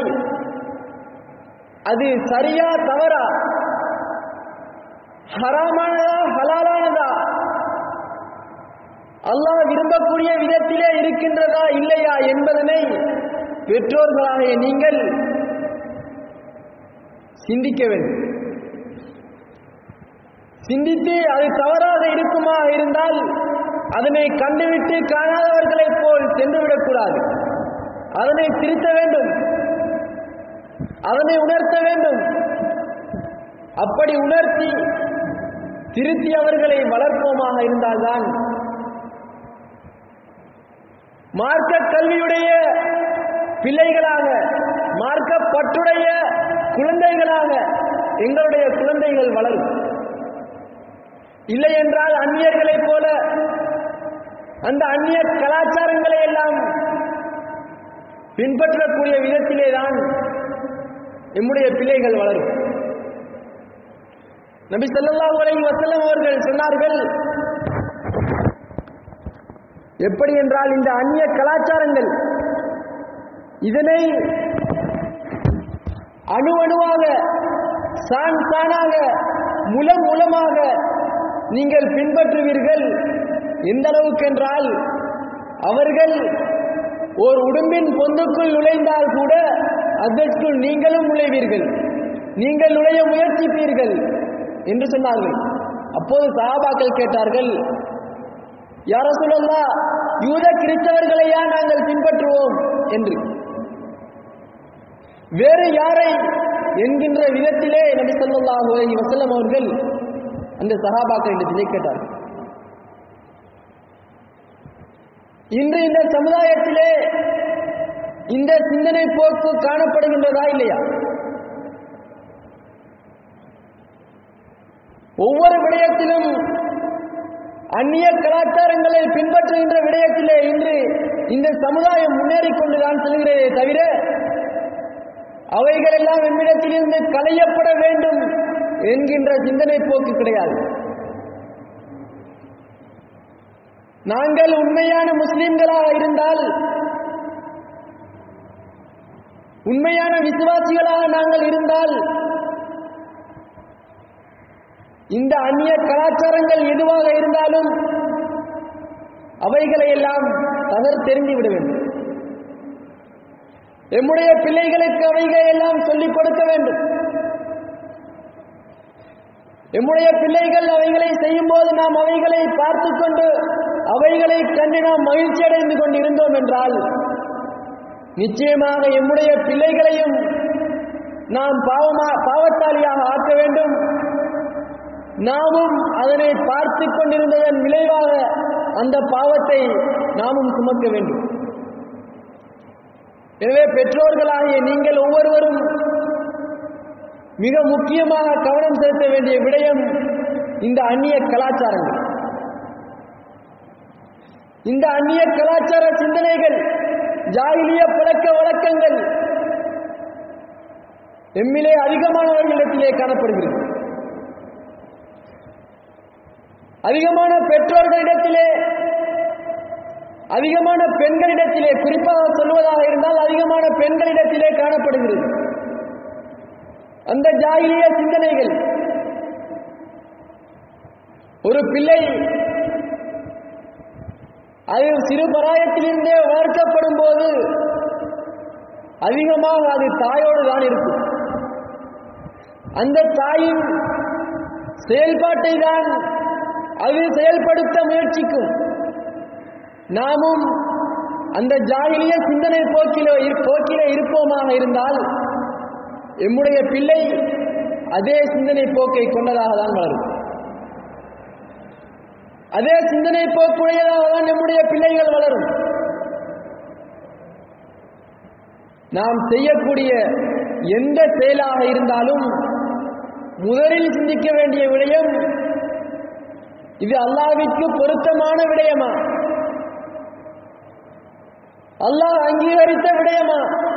அது சரியா தவறா ஹராமானதா ஹலாலானதா அல்லாஹ் விரும்பக்கூடிய விதத்திலே இருக்கின்றதா இல்லையா என்பதனை பெற்றோர்களாகிய நீங்கள் சிந்திக்க வேண்டும் சிந்தித்து அது தவறாக இருக்குமா இருந்தால் அதனை கண்டுவிட்டு காணாதவர்களைப் போல் சென்றுவிடக்கூடாது அதனை திருத்த வேண்டும் அதனை உணர்த்த வேண்டும் அப்படி உணர்த்தி திருத்தி அவர்களை வளர்ப்போமாக இருந்தால்தான் மார்க்க கல்வியுடைய பிள்ளைகளாக மார்க்க பற்றுடைய குழந்தைகளாக எங்களுடைய குழந்தைகள் வளரும் இல்லை என்றால் அந்நியர்களைப் போல அந்த அந்நிய கலாச்சாரங்களை எல்லாம் பின்பற்றக்கூடிய விதத்திலே தான் நம்முடைய பிள்ளைகள் வளரும் நபி ஸல்லல்லாஹு அலைஹி வஸல்லம் அவர்கள் சொன்னார்கள் எப்படி என்றால் இந்த அந்நிய கலாச்சாரங்கள் இதனை அணு அணுவாக சான் சானாக முலம் மூலமாக நீங்கள் பின்பற்றுவீர்கள் எந்த அளவுக்கு என்றால் அவர்கள் ஓர் உடும்பின் பொந்துக்குள் நுழைந்தால் கூட அதற்குள் நீங்களும் நுழைவீர்கள் நீங்கள் நுழைய முயற்சிப்பீர்கள் என்று சொன்னார்கள் அப்போது சஹாபாக்கள் கேட்டார்கள் யார சொல்லல்லா யூத கிறிஸ்தவர்களையா நாங்கள் பின்பற்றுவோம் என்று வேறு யாரை என்கின்ற விதத்திலே நபி ஸல்லல்லாஹு அலைஹி வஸல்லம் அவர்கள் அந்த சஹாபாக்கள் இடத்திலே கேட்டார்கள் இன்று இந்த சமுதாயத்திலே இந்த சிந்தனை போக்கு காணப்படுகின்றதா இல்லையா ஒவ்வொரு விடயத்திலும் அந்நிய கலாச்சாரங்களை பின்பற்றுகின்ற விடயத்திலே இன்று இந்த சமுதாயம் முன்னேறிக் கொண்டுதான் செல்கிறதே தவிர அவைகள் எல்லாம் நம்மிடத்திலிருந்து களையப்பட வேண்டும் என்கின்ற சிந்தனை போக்கு கிடையாது நாங்கள் உண்மையான முஸ்லிம்களாக இருந்தால் உண்மையான விசுவாசிகளாக நாங்கள் இருந்தால் இந்த அந்நிய கலாச்சாரங்கள் எதுவாக இருந்தாலும் அவைகளை எல்லாம் தகர் தெரிந்து விட வேண்டும் எம்முடைய பிள்ளைகளுக்கு அவைகளை எல்லாம் சொல்லிக் கொடுக்க வேண்டும் எம்முடைய பிள்ளைகள் அவைகளை செய்யும் போது நாம் அவைகளை பார்த்து கொண்டு அவைகளை கண்டு நாம் மகிழ்ச்சி அடைந்து கொண்டு இருந்தோம் என்றால் நிச்சயமாக எம்முடைய பிள்ளைகளையும் நாம் பாவமா பாவத்தாளியாக ஆக்க வேண்டும் நாமும் அதனை பார்த்து கொண்டிருந்ததன் விளைவாக அந்த பாவத்தை நாமும் சுமக்க வேண்டும் எனவே பெற்றோர்களாகிய நீங்கள் ஒவ்வொருவரும் மிக முக்கியமாக கவனம் செலுத்த வேண்டிய விடயம் இந்த அந்நிய கலாச்சாரங்கள் இந்த அந்நிய கலாச்சார சிந்தனைகள் ஜாகிலிய பழக்க வழக்கங்கள் எம்மிலே அதிகமானவர்களிடத்திலே காணப்படுகிறது அதிகமான பெற்றோர்களிடத்திலே அதிகமான பெண்களிடத்திலே குறிப்பாக சொல்வதாக இருந்தால் அதிகமான பெண்களிடத்திலே காணப்படுகிறது அந்த ஜாகிலிய சிந்தனைகள் ஒரு பிள்ளை அது சிறு பராயத்திலிருந்தே வளர்க்கப்படும் போது அதிகமாக அது தாயோடு தான் இருக்கும் அந்த தாயின் செயல்பாட்டை தான் அது செயல்படுத்த முயற்சிக்கும் நாமும் அந்த ஜாகிலிய சிந்தனை போக்கில போக்கில இருப்போமாக இருந்தால் எம்முடைய பிள்ளை அதே சிந்தனை போக்கை கொண்டதாக தான் வளரும் அதே சிந்தனை போக்குடையதாக தான் நம்முடைய பிள்ளைகள் வளரும் நாம் செய்யக்கூடிய எந்த செயலாக இருந்தாலும் முதலில் சிந்திக்க வேண்டிய விடயம் இது அல்லாவிற்கு பொருத்தமான விடயமா அல்லாஹ் அங்கீகரித்த விடயமா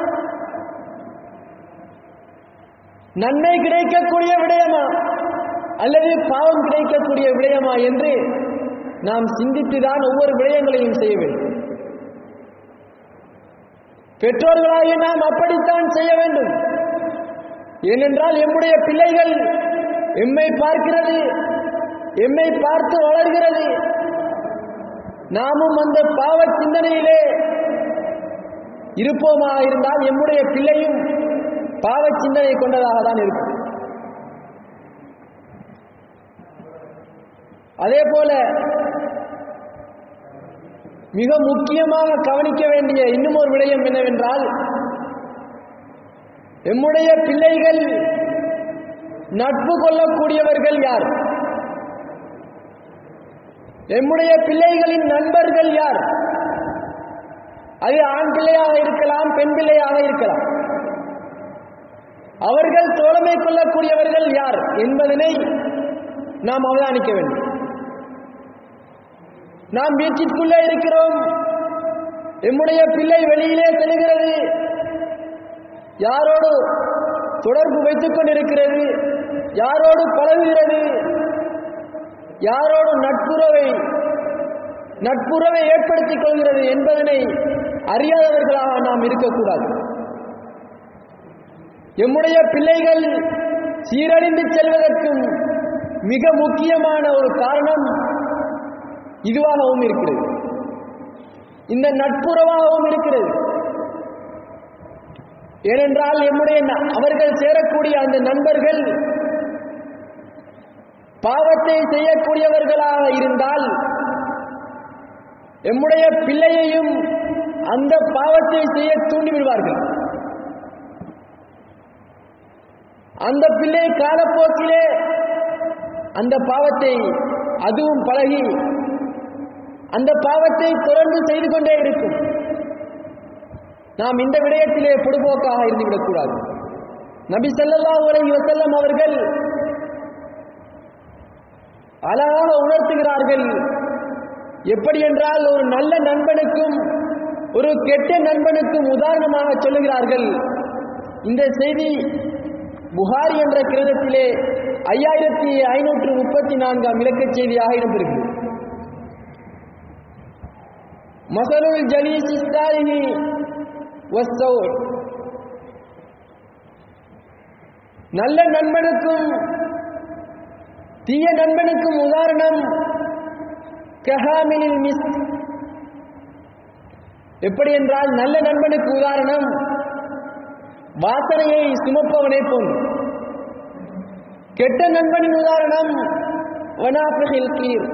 நன்மை கிடைக்கக்கூடிய விடயமா அல்லது பாவம் கிடைக்கக்கூடிய விடயமா என்று நாம் சிந்தித்துதான் ஒவ்வொரு விடயங்களையும் செய்ய வேண்டும் பெற்றோர்களாகிய நாம் அப்படித்தான் செய்ய வேண்டும் ஏனென்றால் எம்முடைய பிள்ளைகள் எம்மை பார்க்கிறது எம்மை பார்த்து வளர்கிறது நாமும் அந்த பாவ சிந்தனையிலே இருப்போமாக இருந்தால் எம்முடைய பிள்ளையும் பாவ சிந்தனை கொண்டதாக தான் இருக்கும் அதே போல மிக முக்கியமாக கவனிக்க வேண்டிய இன்னும் ஒரு விடயம் என்னவென்றால் எம்முடைய பிள்ளைகள் நட்பு கொள்ளக்கூடியவர்கள் யார் எம்முடைய பிள்ளைகளின் நண்பர்கள் யார் அது ஆண் பிள்ளையாக இருக்கலாம் பெண் பிள்ளையாக இருக்கலாம் அவர்கள் தோழமை கொள்ளக்கூடியவர்கள் யார் என்பதனை நாம் அவதானிக்க வேண்டும் நாம் வீட்டிற்குள்ளே இருக்கிறோம் எம்முடைய பிள்ளை வெளியிலே செல்கிறது யாரோடு தொடர்பு வைத்துக் கொண்டிருக்கிறது யாரோடு பழகுகிறது யாரோடு நட்புறவை நட்புறவை ஏற்படுத்திக் கொள்கிறது என்பதனை அறியாதவர்களாக நாம் இருக்கக்கூடாது எம்முடைய பிள்ளைகள் சீரழிந்து செல்வதற்கும் மிக முக்கியமான ஒரு காரணம் இதுவாகவும் இருக்கிறது இந்த நட்புறவாகவும் இருக்கிறது ஏனென்றால் எம்முடைய ந- அவர்கள் சேரக்கூடிய அந்த நண்பர்கள் பாவத்தை செய்யக்கூடியவர்களாக இருந்தால் எம்முடைய பிள்ளையையும் அந்த பாவத்தை செய்ய தூண்டிவிடுவார்கள் அந்த பிள்ளை காலப்போக்கிலே அந்த பாவத்தை அதுவும் பழகி அந்த பாவத்தை தொடர்ந்து செய்து கொண்டே இருக்கும் நாம் இந்த விடயத்திலே பொடுபோக்காக இருந்துவிடக்கூடாது நபி ஸல்லல்லாஹு அலைஹி வஸல்லம் அவர்கள் அழகாக உணர்த்துகிறார்கள் எப்படி என்றால் ஒரு நல்ல நண்பனுக்கும் ஒரு கெட்ட நண்பனுக்கும் உதாரணமாக சொல்லுகிறார்கள் இந்த செய்தி புகாரி என்ற கிரதத்திலே ஐயாயிரத்தி ஐநூற்று முப்பத்தி நான்காம் இலக்கச் செய்தியாக இடம்பெறுகிறது மசலுல் ஜலீசி ஸ்தாலிஹி வஸ்ஸௌர் நல்ல நண்பனுக்கும் தீய நண்பனுக்கும் உதாரணம் கஹாமினில் மிஸ் எப்படி என்றால் நல்ல நண்பனுக்கு உதாரணம் வாசனையை சுமப்பவனை போன்று கெட்ட நண்பனின் உதாரணம் வனாபிகில் கீர்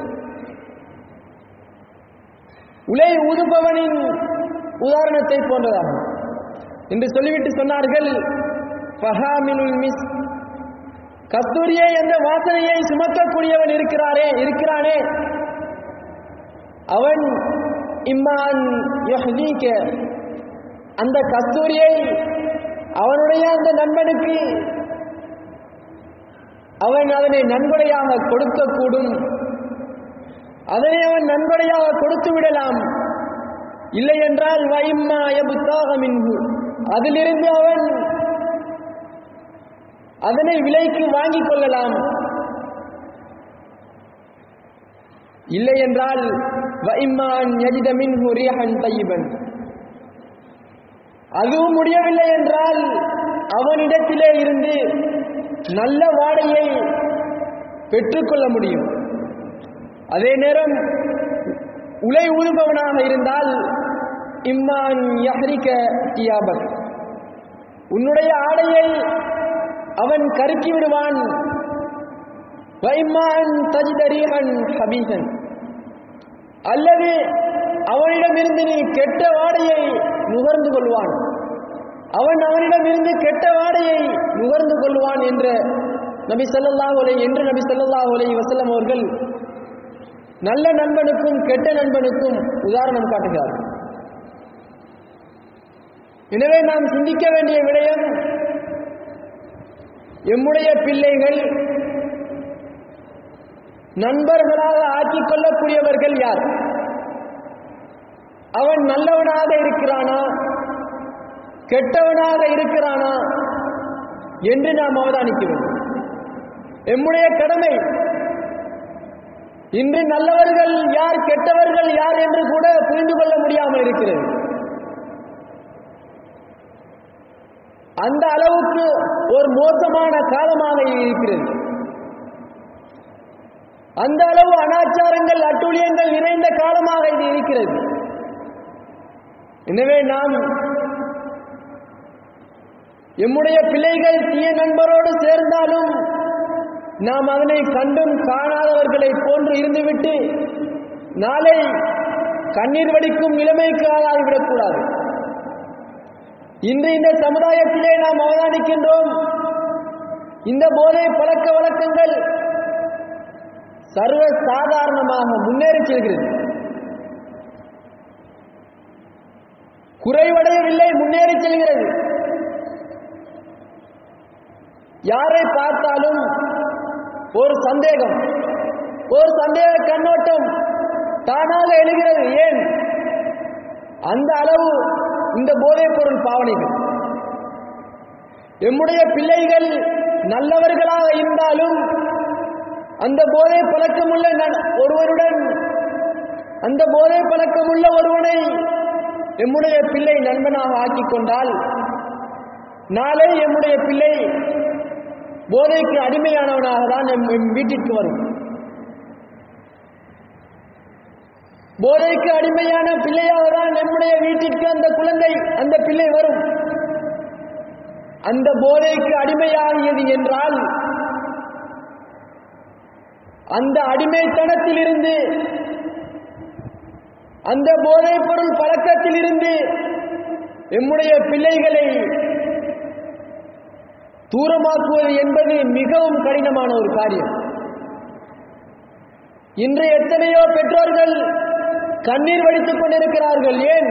உலை ஊதுபவனின் உதாரணத்தை போன்றதாகும் என்று சொல்லிவிட்டு சொன்னார்கள் ஃபஹாமினுல் மிஸ் கஸ்தூரியை என்ற வாசனையை சுமக்கக்கூடியவன் இருக்கிறாரே இருக்கிறானே அவன் இம்மான் யஹ்தீக அந்த கஸ்தூரியை அவனுடைய அந்த நண்பனுக்கு அவன் அதனை நன்கொடையாக கொடுக்கக்கூடும் அதனை அவன் நன்கொடையாக கொடுத்து விடலாம் இல்லை என்றால் வைம்மா எபுத்தாக மின்ஹு அதிலிருந்து அவன் அதனை விலைக்கு வாங்கிக் கொள்ளலாம் இல்லை என்றால் வைம்மான் யஜித மின்ஹு ரிஹன் தையிபன் அதுவும் முடியவில்லை என்றால் அவனிடத்திலே இருந்து நல்ல வாடையை பெற்றுக்கொள்ள முடியும் அதே நேரம் உலை ஊதுபவனாக இருந்தால் இம்மான் யஹ்ரிக தியாபக் உன்னுடைய ஆடையை அவன் கருக்கி விடுவான் வைமான் தஜிதரீகன் ஹபீசன் அல்லது அவனிடமிருந்து நீ கெட்ட வாடையை நுகர்ந்து கொள்வான் அவன் அவனிடமிருந்து கெட்ட வாடையை நுகர்ந்து கொள்வான் என்ற நபி ஸல்லல்லாஹு அலைஹி என்று நபி ஸல்லல்லாஹு அலைஹி வஸல்லம் அவர்கள் நல்ல நண்பனுக்கும் கெட்ட நண்பனுக்கும் உதாரணம் காட்டுகிறார் எனவே நாம் சிந்திக்க வேண்டிய விடயம் எம்முடைய பிள்ளைகள் நண்பர்களாக ஆக்கிக் கொள்ளக்கூடியவர்கள் யார் அவன் நல்லவனாக இருக்கிறானா கெட்டவனாக இருக்கிறானா என்று நாம் அவதானிக்க வேண்டும் எம்முடைய கடமை இன்று நல்லவர்கள் யார் கெட்டவர்கள் யார் என்று கூட புரிந்து கொள்ள முடியாமல் இருக்கிறது அந்த அளவுக்கு ஒரு மோசமான காலமாக இது இருக்கிறது அந்த அளவு அனாச்சாரங்கள் அட்டுழியங்கள் நிறைந்த காலமாக இது இருக்கிறது எனவே நாம் எம்முடைய பிள்ளைகள் தீய நண்பரோடு சேர்ந்தாலும் நாம் அதனை கண்டும் காணாதவர்களைப் போன்று இருந்துவிட்டு நாளை கண்ணீர் வடிக்கும் நிலைமைக்கு ஆளாகிவிடக்கூடாது இன்று இந்த சமுதாயத்திலே நாம் அவதானிக்கின்றோம் இந்த போதை பழக்க வழக்கங்கள் சர்வ சாதாரணமாக முன்னேறி செல்கிறது குறைவடையவில்லை முன்னேறி செல்கிறது யாரை பார்த்தாலும் ஒரு சந்தேகம் ஒரு சந்தேக கண்ணோட்டம் தானாக எழுகிறது ஏன் அந்த அளவு இந்த போதைப் பொருள் பாவனைகள் எம்முடைய பிள்ளைகள் நல்லவர்களாக இருந்தாலும் அந்த போதை பழக்கமுள்ள ந- ஒருவருடன் அந்த போதை பழக்கமுள்ள ஒருவனை எம்முடைய பிள்ளை நண்பனாக ஆக்கிக் கொண்டால் நாளை எம்முடைய பிள்ளை போதைக்கு அடிமையானவனாக தான் எம் எம் வீட்டிற்கு வரும் போதைக்கு அடிமையான பிள்ளையாக தான் நம்முடைய வீட்டிற்கு அந்த குழந்தை அந்த பிள்ளை வரும் அந்த போதைக்கு அடிமையாகியது என்றால் அந்த அடிமைத்தனத்திலிருந்து அந்த போதைப் பொருள் பழக்கத்திலிருந்து எம்முடைய பிள்ளைகளை தூரமாக்குவது என்பது மிகவும் கடினமான ஒரு காரியம் இன்று எத்தனையோ பெற்றோர்கள் கண்ணீர் வடித்துக் கொண்டிருக்கிறார்கள் ஏன்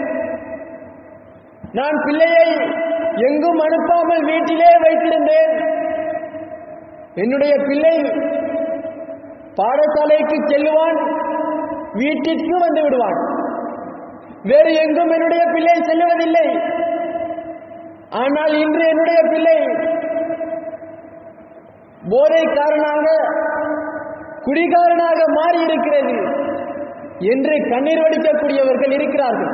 நான் பிள்ளையை எங்கும் அனுப்பாமல் வீட்டிலே வைத்திருந்தேன் என்னுடைய பிள்ளை பாடசாலைக்கு செல்லுவான் வீட்டிற்கு வந்து விடுவான் வேறு எங்கும் என்னுடைய பிள்ளை செல்லுவதில்லை ஆனால் இன்று என்னுடைய பிள்ளை போதைக்காரனாக குடிகாரனாக மாறி இருக்கிறது என்று கண்ணீர் வடிக்கக்கூடியவர்கள் இருக்கிறார்கள்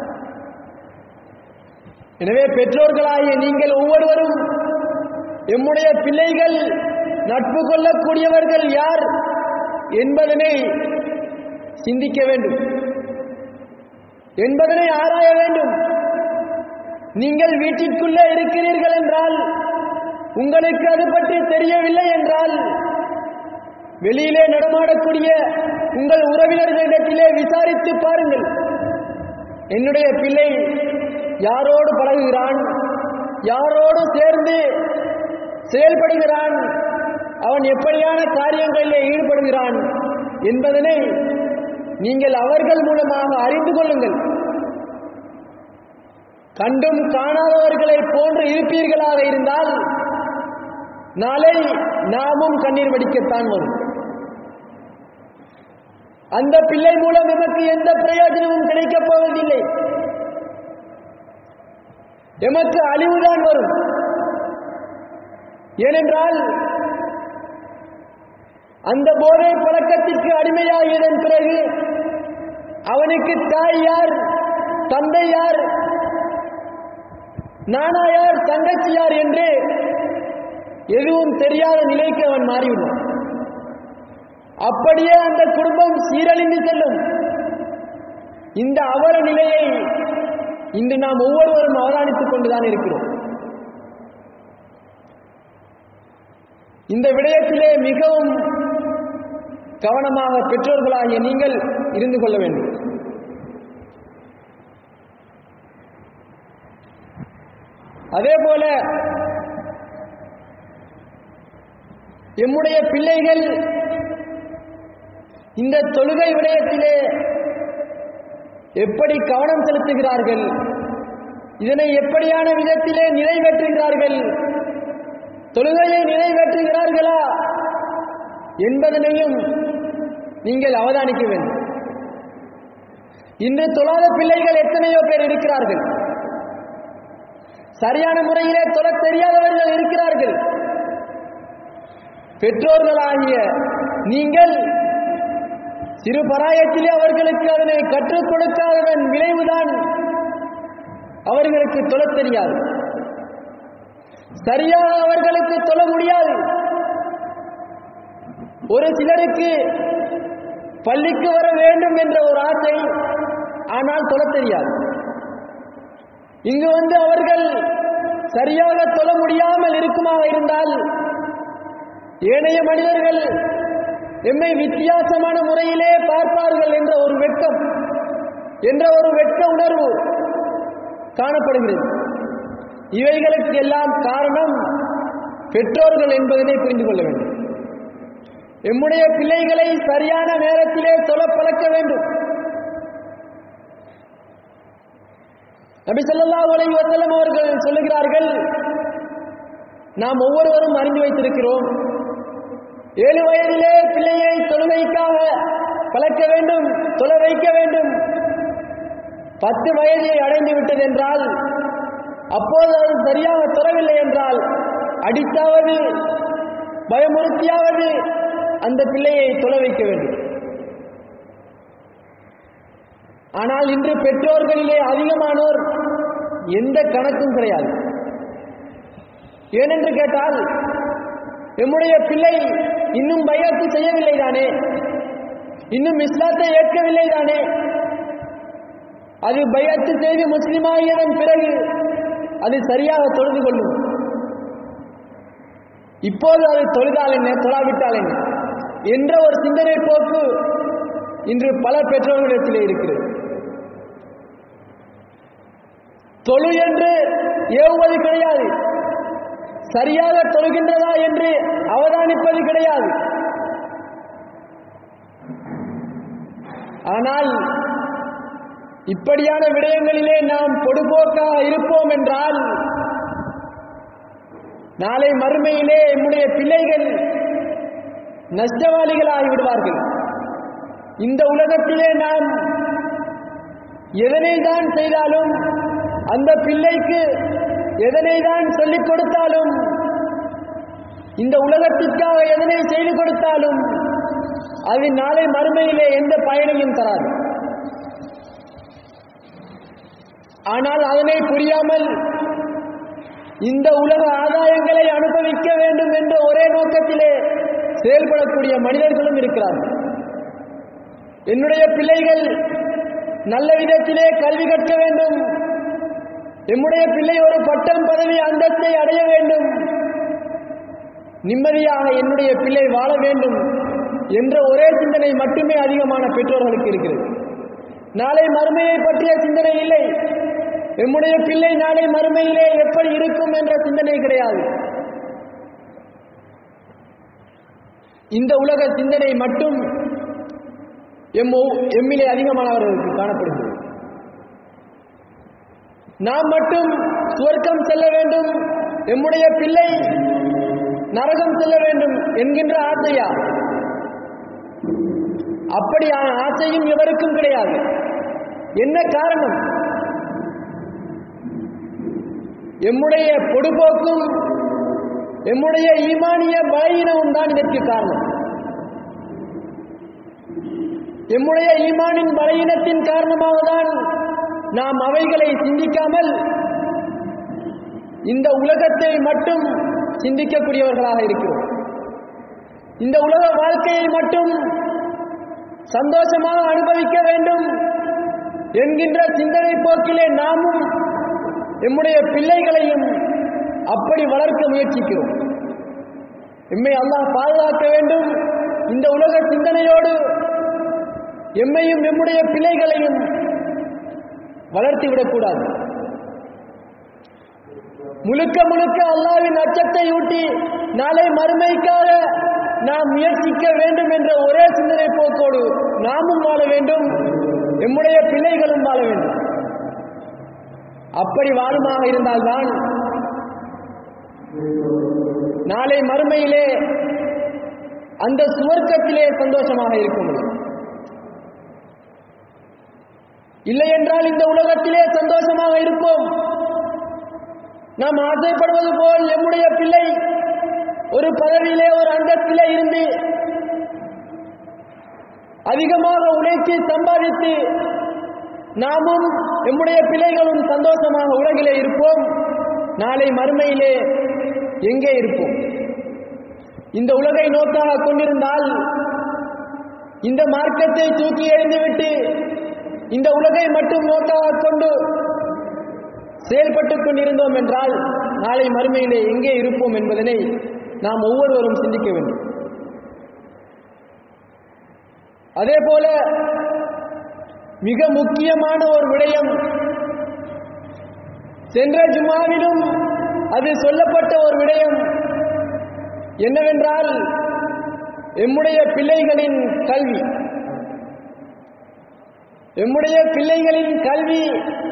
எனவே பெற்றோர்களாகிய நீங்கள் ஒவ்வொருவரும் எம்முடைய பிள்ளைகள் நட்பு கொள்ளக்கூடியவர்கள் யார் என்பதனை சிந்திக்க வேண்டும் என்பதனை ஆராய வேண்டும் நீங்கள் வீட்டிற்குள்ளே இருக்கிறீர்கள் என்றால் உங்களுக்கு அது பற்றி தெரியவில்லை என்றால் வெளியிலே நடமாடக்கூடிய உங்கள் உறவினர்களிடத்திலே விசாரித்து பாருங்கள் என்னுடைய பிள்ளை யாரோடு பழகுகிறான் யாரோடு சேர்ந்து செயல்படுகிறான் அவன் எப்படியான காரியங்களிலே ஈடுபடுகிறான் என்பதனை நீங்கள் அவர்கள் மூலமாக அறிந்து கொள்ளுங்கள் கண்டும் காணாதவர்களை போன்று இருப்பீர்களாக இருந்தால் நாளை நாமும் கண்ணீர் வடிக்கத்தான் வரும் அந்த பிள்ளை மூலம் எமக்கு எந்த பிரயோஜனமும் கிடைக்கப் போவதில்லை எமக்கு அழிவுதான் வரும் ஏனென்றால் அந்த போதை பழக்கத்திற்கு அடிமையாகியதன் பிறகு அவனுக்கு தாய் யார் தந்தை யார் நானா யார் தங்கச்சி யார் என்று எதுவும் தெரியாத நிலைக்கு அவன் மாறிவிடுவான் அப்படியே அந்த குடும்பம் சீரழிந்து செல்லும் இந்த அவல நிலையை இன்று நாம் ஒவ்வொருவரும் அவதானித்துக் கொண்டுதான் இருக்கிறோம் இந்த விடயத்திலே மிகவும் கவனமாக பெற்றோர்களாகிய நீங்கள் இருந்து கொள்ள வேண்டும் அதே போல எம்முடைய பிள்ளைகள் இந்த தொழுகை விடயத்திலே எப்படி கவனம் செலுத்துகிறார்கள் இதனை எப்படியான விதத்திலே நிறைவேற்றுகிறார்கள் தொழுகையை நிறைவேற்றுகிறார்களா என்பதனையும் நீங்கள் அவதானிக்க வேண்டும் இன்று தொழாத பிள்ளைகள் எத்தனையோ பேர் இருக்கிறார்கள் சரியான முறையிலே தொழத் தெரியாதவர்கள் இருக்கிறார்கள் பெற்றோர்களாகிய நீங்கள் சிறு பராயத்திலே அவர்களுக்கு அதனை கற்றுக் கொடுக்காததன் விளைவுதான் அவர்களுக்கு தொழத் தெரியாது சரியாக அவர்களுக்கு தொழ முடியாது ஒரு சிலருக்கு பள்ளிக்கு வர வேண்டும் என்ற ஒரு ஆசை ஆனால் தொழத் தெரியாது இங்கு வந்து அவர்கள் சரியாக தொழ முடியாமல் இருக்குமாக இருந்தால் ஏனைய மனிதர்கள் எம்மை வித்தியாசமான முறையிலே பார்ப்பார்கள் என்ற ஒரு வெட்கம் என்ற ஒரு வெட்க உணர்வு காணப்படுகிறது இவைகளுக்கு எல்லாம் காரணம் பெற்றோர்கள் என்பதனை புரிந்து கொள்ள வேண்டும் எம்முடைய பிள்ளைகளை சரியான நேரத்திலே தொலை பழக்க வேண்டும் நபி ஸல்லல்லாஹு அலைஹி வஸல்லம் அவர்கள் சொல்லுகிறார்கள் நாம் ஒவ்வொருவரும் அறிந்து வைத்திருக்கிறோம் ஏழு வயதிலே பிள்ளையை தொழுகைக்காக பழக்க வேண்டும் தொலை வைக்க வேண்டும் பத்து வயதை அடைந்து விட்டது என்றால் அப்போது அது சரியாக தொழவில்லை என்றால் அடித்தாவது பயமுறுத்தியாவது அந்த பிள்ளையை தொலை வைக்க வேண்டும் ஆனால் இன்று பெற்றோர்களிலே அதிகமானோர் எந்த கணக்கும் கிடையாது ஏனென்று கேட்டால் எம்முடைய பிள்ளை இன்னும் பயத்து செய்யவில்லை தானே இன்னும் இஸ்லாத்தை ஏற்கவில்லை தானே அது பயத்து செய்து முஸ்லிமாகியதன் பிறகு அது சரியாக தொழுது கொள்ளும் இப்போது அது தொழுதால் என்ன தொழாவிட்டால் என்ன என்ற ஒரு சிந்தனை போக்கு இன்று பல பெற்றோர்களிடத்திலே இருக்கிறது தொழு என்று ஏவுவது கிடையாது சரியாக தொழுகின்றதா என்று அவதானிப்பது கிடையாது ஆனால் இப்படியான விடயங்களிலே நாம் பொடுபோக்காக இருப்போம் என்றால் நாளை மறுமையிலே நம்முடைய பிள்ளைகள் நஷ்டவாளிகளாகி விடுவார்கள் இந்த உலகத்திலே நாம் எதனை தான் செய்தாலும் அந்த பிள்ளைக்கு எதனை தான் சொல்லிக் கொடுத்தாலும் இந்த உலகத்திற்காக எதனை செய்து கொடுத்தாலும் அது நாளை மறுமையிலே எந்த பயனையும் தராது ஆனால் அதனை புரியாமல் இந்த உலக ஆதாயங்களை அனுபவிக்க வேண்டும் என்ற ஒரே நோக்கத்திலே செயல்படக்கூடிய மனிதர்களும் இருக்கிறார்கள் என்னுடைய பிள்ளைகள் நல்ல விதத்திலே கல்வி கற்க வேண்டும் எம்முடைய பிள்ளை ஒரு பட்டம் பதவி அந்தஸ்தை அடைய வேண்டும் நிம்மதியாக என்னுடைய பிள்ளை வாழ வேண்டும் என்ற ஒரே சிந்தனை மட்டுமே அதிகமான பெற்றோர்களுக்கு இருக்கிறது நாளை மறுமையை பற்றிய சிந்தனை இல்லை எம்முடைய பிள்ளை நாளை மறுமையிலே எப்படி இருக்கும் என்ற சிந்தனை கிடையாது இந்த உலக சிந்தனை மட்டும் எம் ஒவ்- எம்மிலே அதிகமானவர்களுக்கு காணப்படுகிறது நாம் மட்டும் சுவர்க்கம் செல்ல வேண்டும் எம்முடைய பிள்ளை நரகம் செல்ல வேண்டும் என்கின்ற ஆசையா அப்படியான ஆசையும் எவருக்கும் கிடையாது என்ன காரணம் எம்முடைய பொடுபோக்கும் எம்முடைய ஈமானிய பலகீனமும் தான் இதற்கு காரணம் எம்முடைய ஈமானின் பலகீனத்தின் காரணமாக தான் நாம் அவைகளை சிந்திக்காமல் இந்த உலகத்தை மட்டும் சிந்திக்கக்கூடியவர்களாக இருக்கிறோம் இந்த உலக வாழ்க்கையை மட்டும் சந்தோஷமாக அனுபவிக்க வேண்டும் என்கின்ற சிந்தனை போக்கிலே நாமும் எம்முடைய பிள்ளைகளையும் அப்படி வளர்க்க முயற்சிக்கிறோம் எம்மை அல்லாஹ் பாதுகாக்க வேண்டும் இந்த உலக சிந்தனையோடு எம்மையும் எம்முடைய பிள்ளைகளையும் வளர்த்து விடக்கூடாது முழுக்க முழுக்க அல்லாவின் அச்சத்தை ஊட்டி நாளை மறுமைக்காக நாம் முயற்சிக்க வேண்டும் என்ற ஒரே சிந்தனை போக்கோடு நாமும் வாழ வேண்டும் எம்முடைய பிள்ளைகளும் வாழ வேண்டும் அப்படி வாழுமாக இருந்தால்தான் நாளை மறுமையிலே அந்த சுவர்க்கத்திலே சந்தோஷமாக இருக்க முடியும் இல்லை என்றால் இந்த உலகத்திலே சந்தோஷமாக இருப்போம் நாம் ஆசைப்படுவது போல் எம்முடைய பிள்ளை ஒரு பதவியிலே ஒரு அந்தத்திலே இருந்து அதிகமாக உழைத்து சம்பாதித்து நாமும் எம்முடைய பிள்ளைகளும் சந்தோஷமாக உலகிலே இருப்போம் நாளை மறுமையிலே எங்கே இருப்போம் இந்த உலகை நோக்காக கொண்டிருந்தால் இந்த மார்க்கத்தை தூக்கி எறிந்துவிட்டு இந்த உலகை மட்டும் நோக்காக கொண்டு செயல்பட்டுக் கொண்டிருந்தோம் என்றால் நாளை மறுமையிலே எங்கே இருப்போம் என்பதனை நாம் ஒவ்வொருவரும் சிந்திக்க வேண்டும் அதே போல மிக முக்கியமான ஒரு விடயம் சென்ற ஜுமாவிலும் அது சொல்லப்பட்ட ஒரு விடயம் என்னவென்றால் எம்முடைய பிள்ளைகளின் கல்வி எம்முடைய பிள்ளைகளின் கல்வி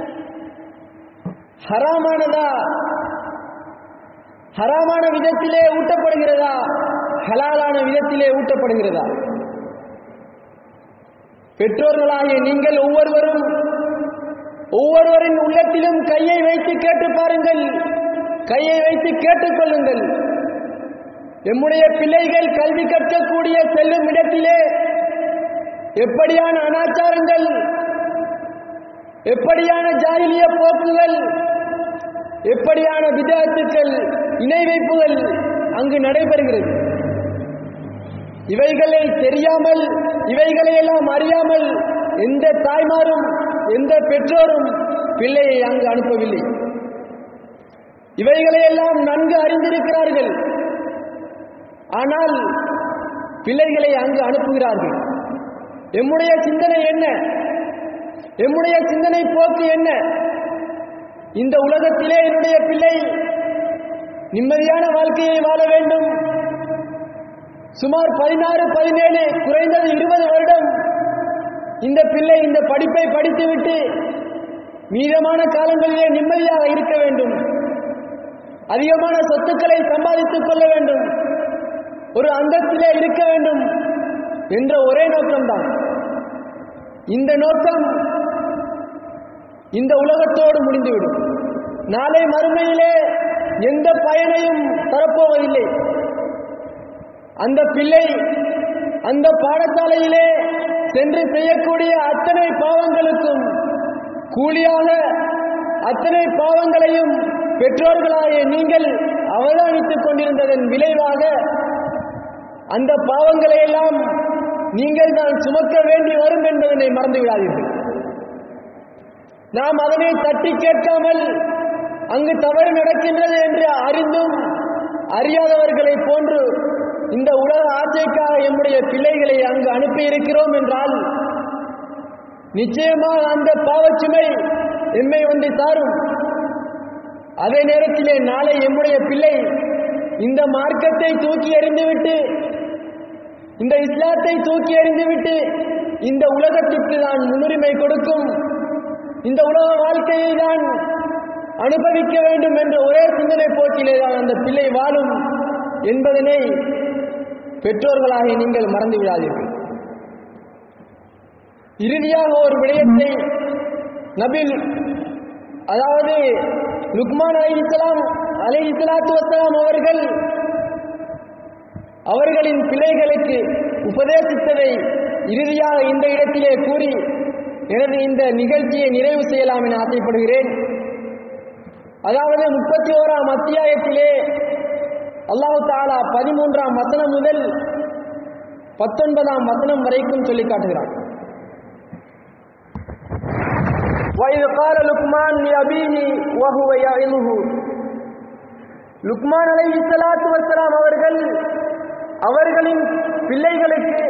ஹராமானதா ஹராமான விதத்திலே ஊட்டப்படுகிறதா ஹலாலான விதத்திலே ஊட்டப்படுகிறதா பெற்றோர்களாகிய நீங்கள் ஒவ்வொருவரும் ஒவ்வொருவரின் உள்ளத்திலும் கையை வைத்து கேட்டு பாருங்கள் கையை வைத்து கேட்டுக்கொள்ளுங்கள் எம்முடைய பிள்ளைகள் கல்வி கற்கக்கூடிய செல்லும் இடத்திலே எப்படியான அனாச்சாரங்கள் எப்படியான ஜாகிலிய போக்குகள் எப்படியான விதத்துக்கள் இணை வைப்புகள் அங்கு நடைபெறுகிறது இவைகளை தெரியாமல் இவைகளை எல்லாம் அறியாமல் எந்த தாய்மாரும் எந்த பெற்றோரும் பிள்ளையை அங்கு அனுப்பவில்லை இவைகளை எல்லாம் நன்கு அறிந்திருக்கிறார்கள் ஆனால் பிள்ளைகளை அங்கு அனுப்புகிறார்கள் எம்முடைய சிந்தனை என்ன எம்முடைய சிந்தனை போக்கு என்ன இந்த உலகத்திலே என்னுடைய பிள்ளை நிம்மதியான வாழ்க்கையை வாழ வேண்டும் சுமார் பதினாறு பதினேழு குறைந்தது இருபது வருடம் இந்த பிள்ளை இந்த படிப்பை படித்துவிட்டு மீதமான காலங்களிலே நிம்மதியாக இருக்க வேண்டும் அதிகமான சொத்துக்களை சம்பாதித்துக் கொள்ள வேண்டும் ஒரு அந்தத்திலே இருக்க வேண்டும் என்ற ஒரே நோக்கம்தான் இந்த நோக்கம் இந்த உலகத்தோடு முடிந்துவிடும் நாளை மறுமையிலே எந்த பயனையும் தரப்போவதில்லை அந்த பிள்ளை அந்த பாடசாலையிலே சென்று செய்யக்கூடிய அத்தனை பாவங்களுக்கும் கூலியாக அத்தனை பாவங்களையும் பெற்றோர்களாகிய நீங்கள் அவதானித்துக் கொண்டிருந்ததன் விளைவாக அந்த பாவங்களை எல்லாம் நீங்கள் தான் சுமக்க வேண்டி வரும் என்பதனை மறந்து விடாதீர்கள் நாம் அதனை தட்டி கேட்காமல் அங்கு தவறு நடக்கின்றது என்று அறிந்தும் அறியாதவர்களைப் போன்று இந்த உலக ஆசைக்காக எம்முடைய பிள்ளைகளை அங்கு அனுப்பியிருக்கிறோம் என்றால் நிச்சயமாக அந்த பாவச்சுமை எம்மை வந்து சாரும் அதே நேரத்திலே நாளை எம்முடைய பிள்ளை இந்த மார்க்கத்தை தூக்கி எறிந்துவிட்டு இந்த இஸ்லாத்தை தூக்கி எறிந்துவிட்டு இந்த உலகத்திற்கு தான் முன்னுரிமை கொடுக்கும் இந்த உலக வாழ்க்கையை தான் அனுபவிக்க வேண்டும் என்ற ஒரே சிந்தனை போக்கிலே தான் அந்த பிள்ளை வாழும் என்பதனை பெற்றோர்களாக நீங்கள் மறந்து விடாதீர்கள் இறுதியாக ஒரு விடயத்தை நபில் அதாவது லுக்மான் அலை இஸ்லாம் அலை இஸ்லாத்து வசலாம் அவர்கள் அவர்களின் பிள்ளைகளுக்கு உபதேசித்ததை இறுதியாக இந்த இடத்திலே கூறி எனது இந்த நிகழ்ச்சியை நிறைவு செய்யலாம் என ஆசைப்படுகிறேன் அதாவது முப்பத்தி ஓராம் அத்தியாயத்திலே அல்லாஹு தாலா பதிமூன்றாம் வசனம் முதல் பத்தொன்பதாம் வசனம் வரைக்கும் சொல்லி காட்டுகிறான் وَإِذْ قَالَ لُقْمَانُ لِأَبِيهِ وَهُوَ يَعِظُهُ லுக்மான் அலைஹி ஸலாத்து வஸலாம் அவர்கள் அவர்களின் பிள்ளைகளுக்கு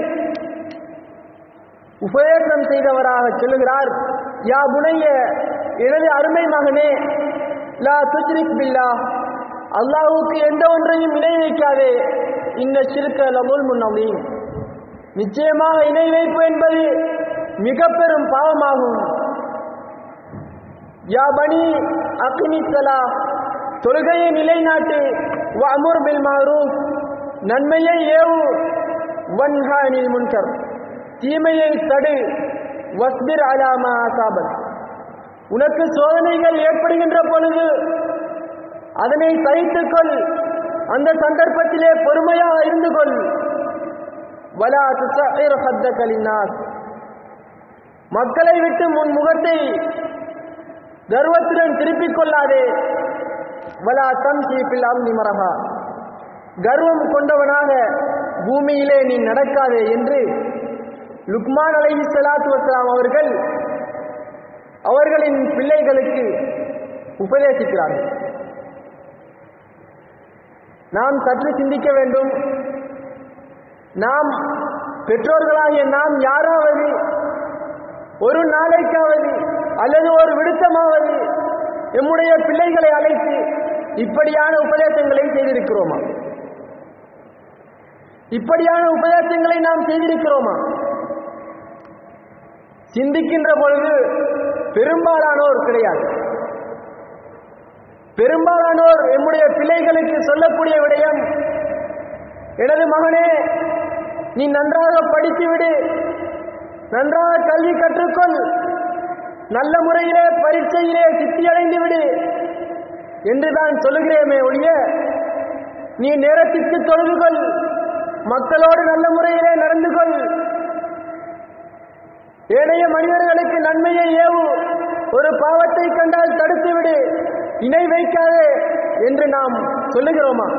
உபதேசம் செய்தவராக சொல்லுகிறார் யா புனைய எனது அருமை மகனே லா துஷ்ரிக் பில்லா அல்லாஹ்வுக்கு எந்த ஒன்றையும் இணை வைக்காதே இன்ன சிறுக்க லமுல் முன்னமீன் நிச்சயமாக இணை வைப்பு என்பது மிக பெரும் பாவமாகும் யா பனி அக்னி சலா தொழுகையை நிலைநாட்டு வஅமுர் பில் மாரூஃப் நன்மையை ஏவு வன்ஹா அனில் முன்கர் தீமையை தடு வஸ்பிர் அலாமா அசாபத் உனக்கு சோதனைகள் ஏற்படுகின்ற பொழுது அதனை சகித்துக் கொள் அந்த சந்தர்ப்பத்திலே பொறுமையாக இருந்து கொள் வலா துசஇர் ஹத்தக லின்னாஸ் மக்களை விட்டு முன் முகத்தை கர்வத்துடன் திருப்பிக் கொள்ளாதே வலா தம்சி பில் அம்னி மரகா கர்வம் கொண்டவனாக பூமியிலே நீ நடக்காதே என்று லுக்மான் அலைஹி ஸலாத்து வஸலாம் அவர்கள் அவர்களின் பிள்ளைகளுக்கு உபதேசிக்கிறார்கள் நாம் சற்று சிந்திக்க வேண்டும் நாம் பெற்றோர்களாகிய நாம் யாராவது ஒரு நாளைக்காவது அல்லது ஒரு விடுத்தமாவது எம்முடைய பிள்ளைகளை அழைத்து இப்படியான உபதேசங்களை செய்திருக்கிறோமா இப்படியான உபதேசங்களை நாம் செய்திருக்கிறோமா சிந்திக்கின்ற பொழுது பெரும்பாலானோர் கிடையாது பெரும்பாலானோர் எம்முடைய பிள்ளைகளுக்கு சொல்லக்கூடிய விடயம் எனது மகனே நீ நன்றாக படித்து விடு நன்றாக கல்வி கற்றுக்கொள் நல்ல முறையிலே பரீட்சையிலே சித்தி அடைந்து விடு என்று தான் சொல்லுகிறேமே ஒழிய நீ நேரத்திற்கு தொழுது கொள் மக்களோடு நல்ல முறையிலே நடந்து கொள் ஏனைய மனிதர்களுக்கு நன்மையை ஏவு ஒரு பாவத்தை கண்டால் தடுத்து விடு இணை வைக்காதே என்று நாம் சொல்லுகிறோமா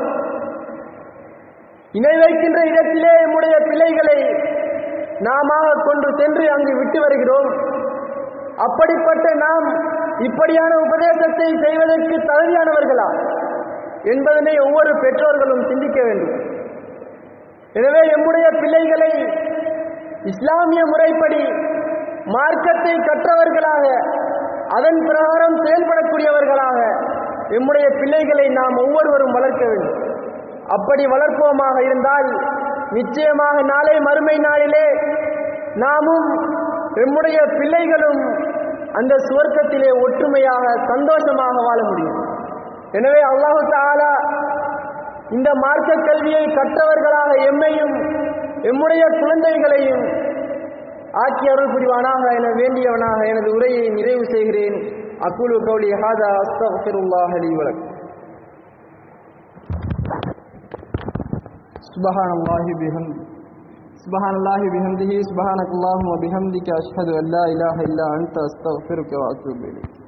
இணை வைக்கின்ற இடத்திலே நம்முடைய பிள்ளைகளை நாம கொண்டு சென்று அங்கு விட்டு வருகிறோம் அப்படிப்பட்ட நாம் இப்படியான உபதேசத்தை செய்வதற்கு தகுதியானவர்களா என்பதனை ஒவ்வொரு பெற்றோர்களும் சிந்திக்க வேண்டும் எனவே எம்முடைய பிள்ளைகளை இஸ்லாமிய முறைப்படி மார்க்கத்தை கற்றவர்களாக அதன் பிரகாரம் செயல்படக்கூடியவர்களாக எம்முடைய பிள்ளைகளை நாம் ஒவ்வொருவரும் வளர்க்க வேண்டும் அப்படி வளர்ப்போமாக இருந்தால் நிச்சயமாக நாளை மறுமை நாளிலே நாமும் எம்முடைய பிள்ளைகளும் அந்த சுவர்க்கத்திலே ஒற்றுமையாக சந்தோஷமாக வாழ முடியும் எனவே அல்லாஹு தாலா இந்த மார்க்க கல்வியை கற்றவர்களாக எம்மையும் எம்முடைய குழந்தைகளையும் ஆக்கி அருள் புரிவானாக என வேண்டியவனாக எனது உரையை நிறைவு செய்கிறேன் அக்குலு கௌலி ஹாதா அஸ்தக்ஃபிருல்லாஹ் லி வலக் سبحان الله بحمده سبحان الله بحمده سبحانك اللهم وبحمدك أشهد أن لا إله إلا أنت أستغفرك وأتوب إليك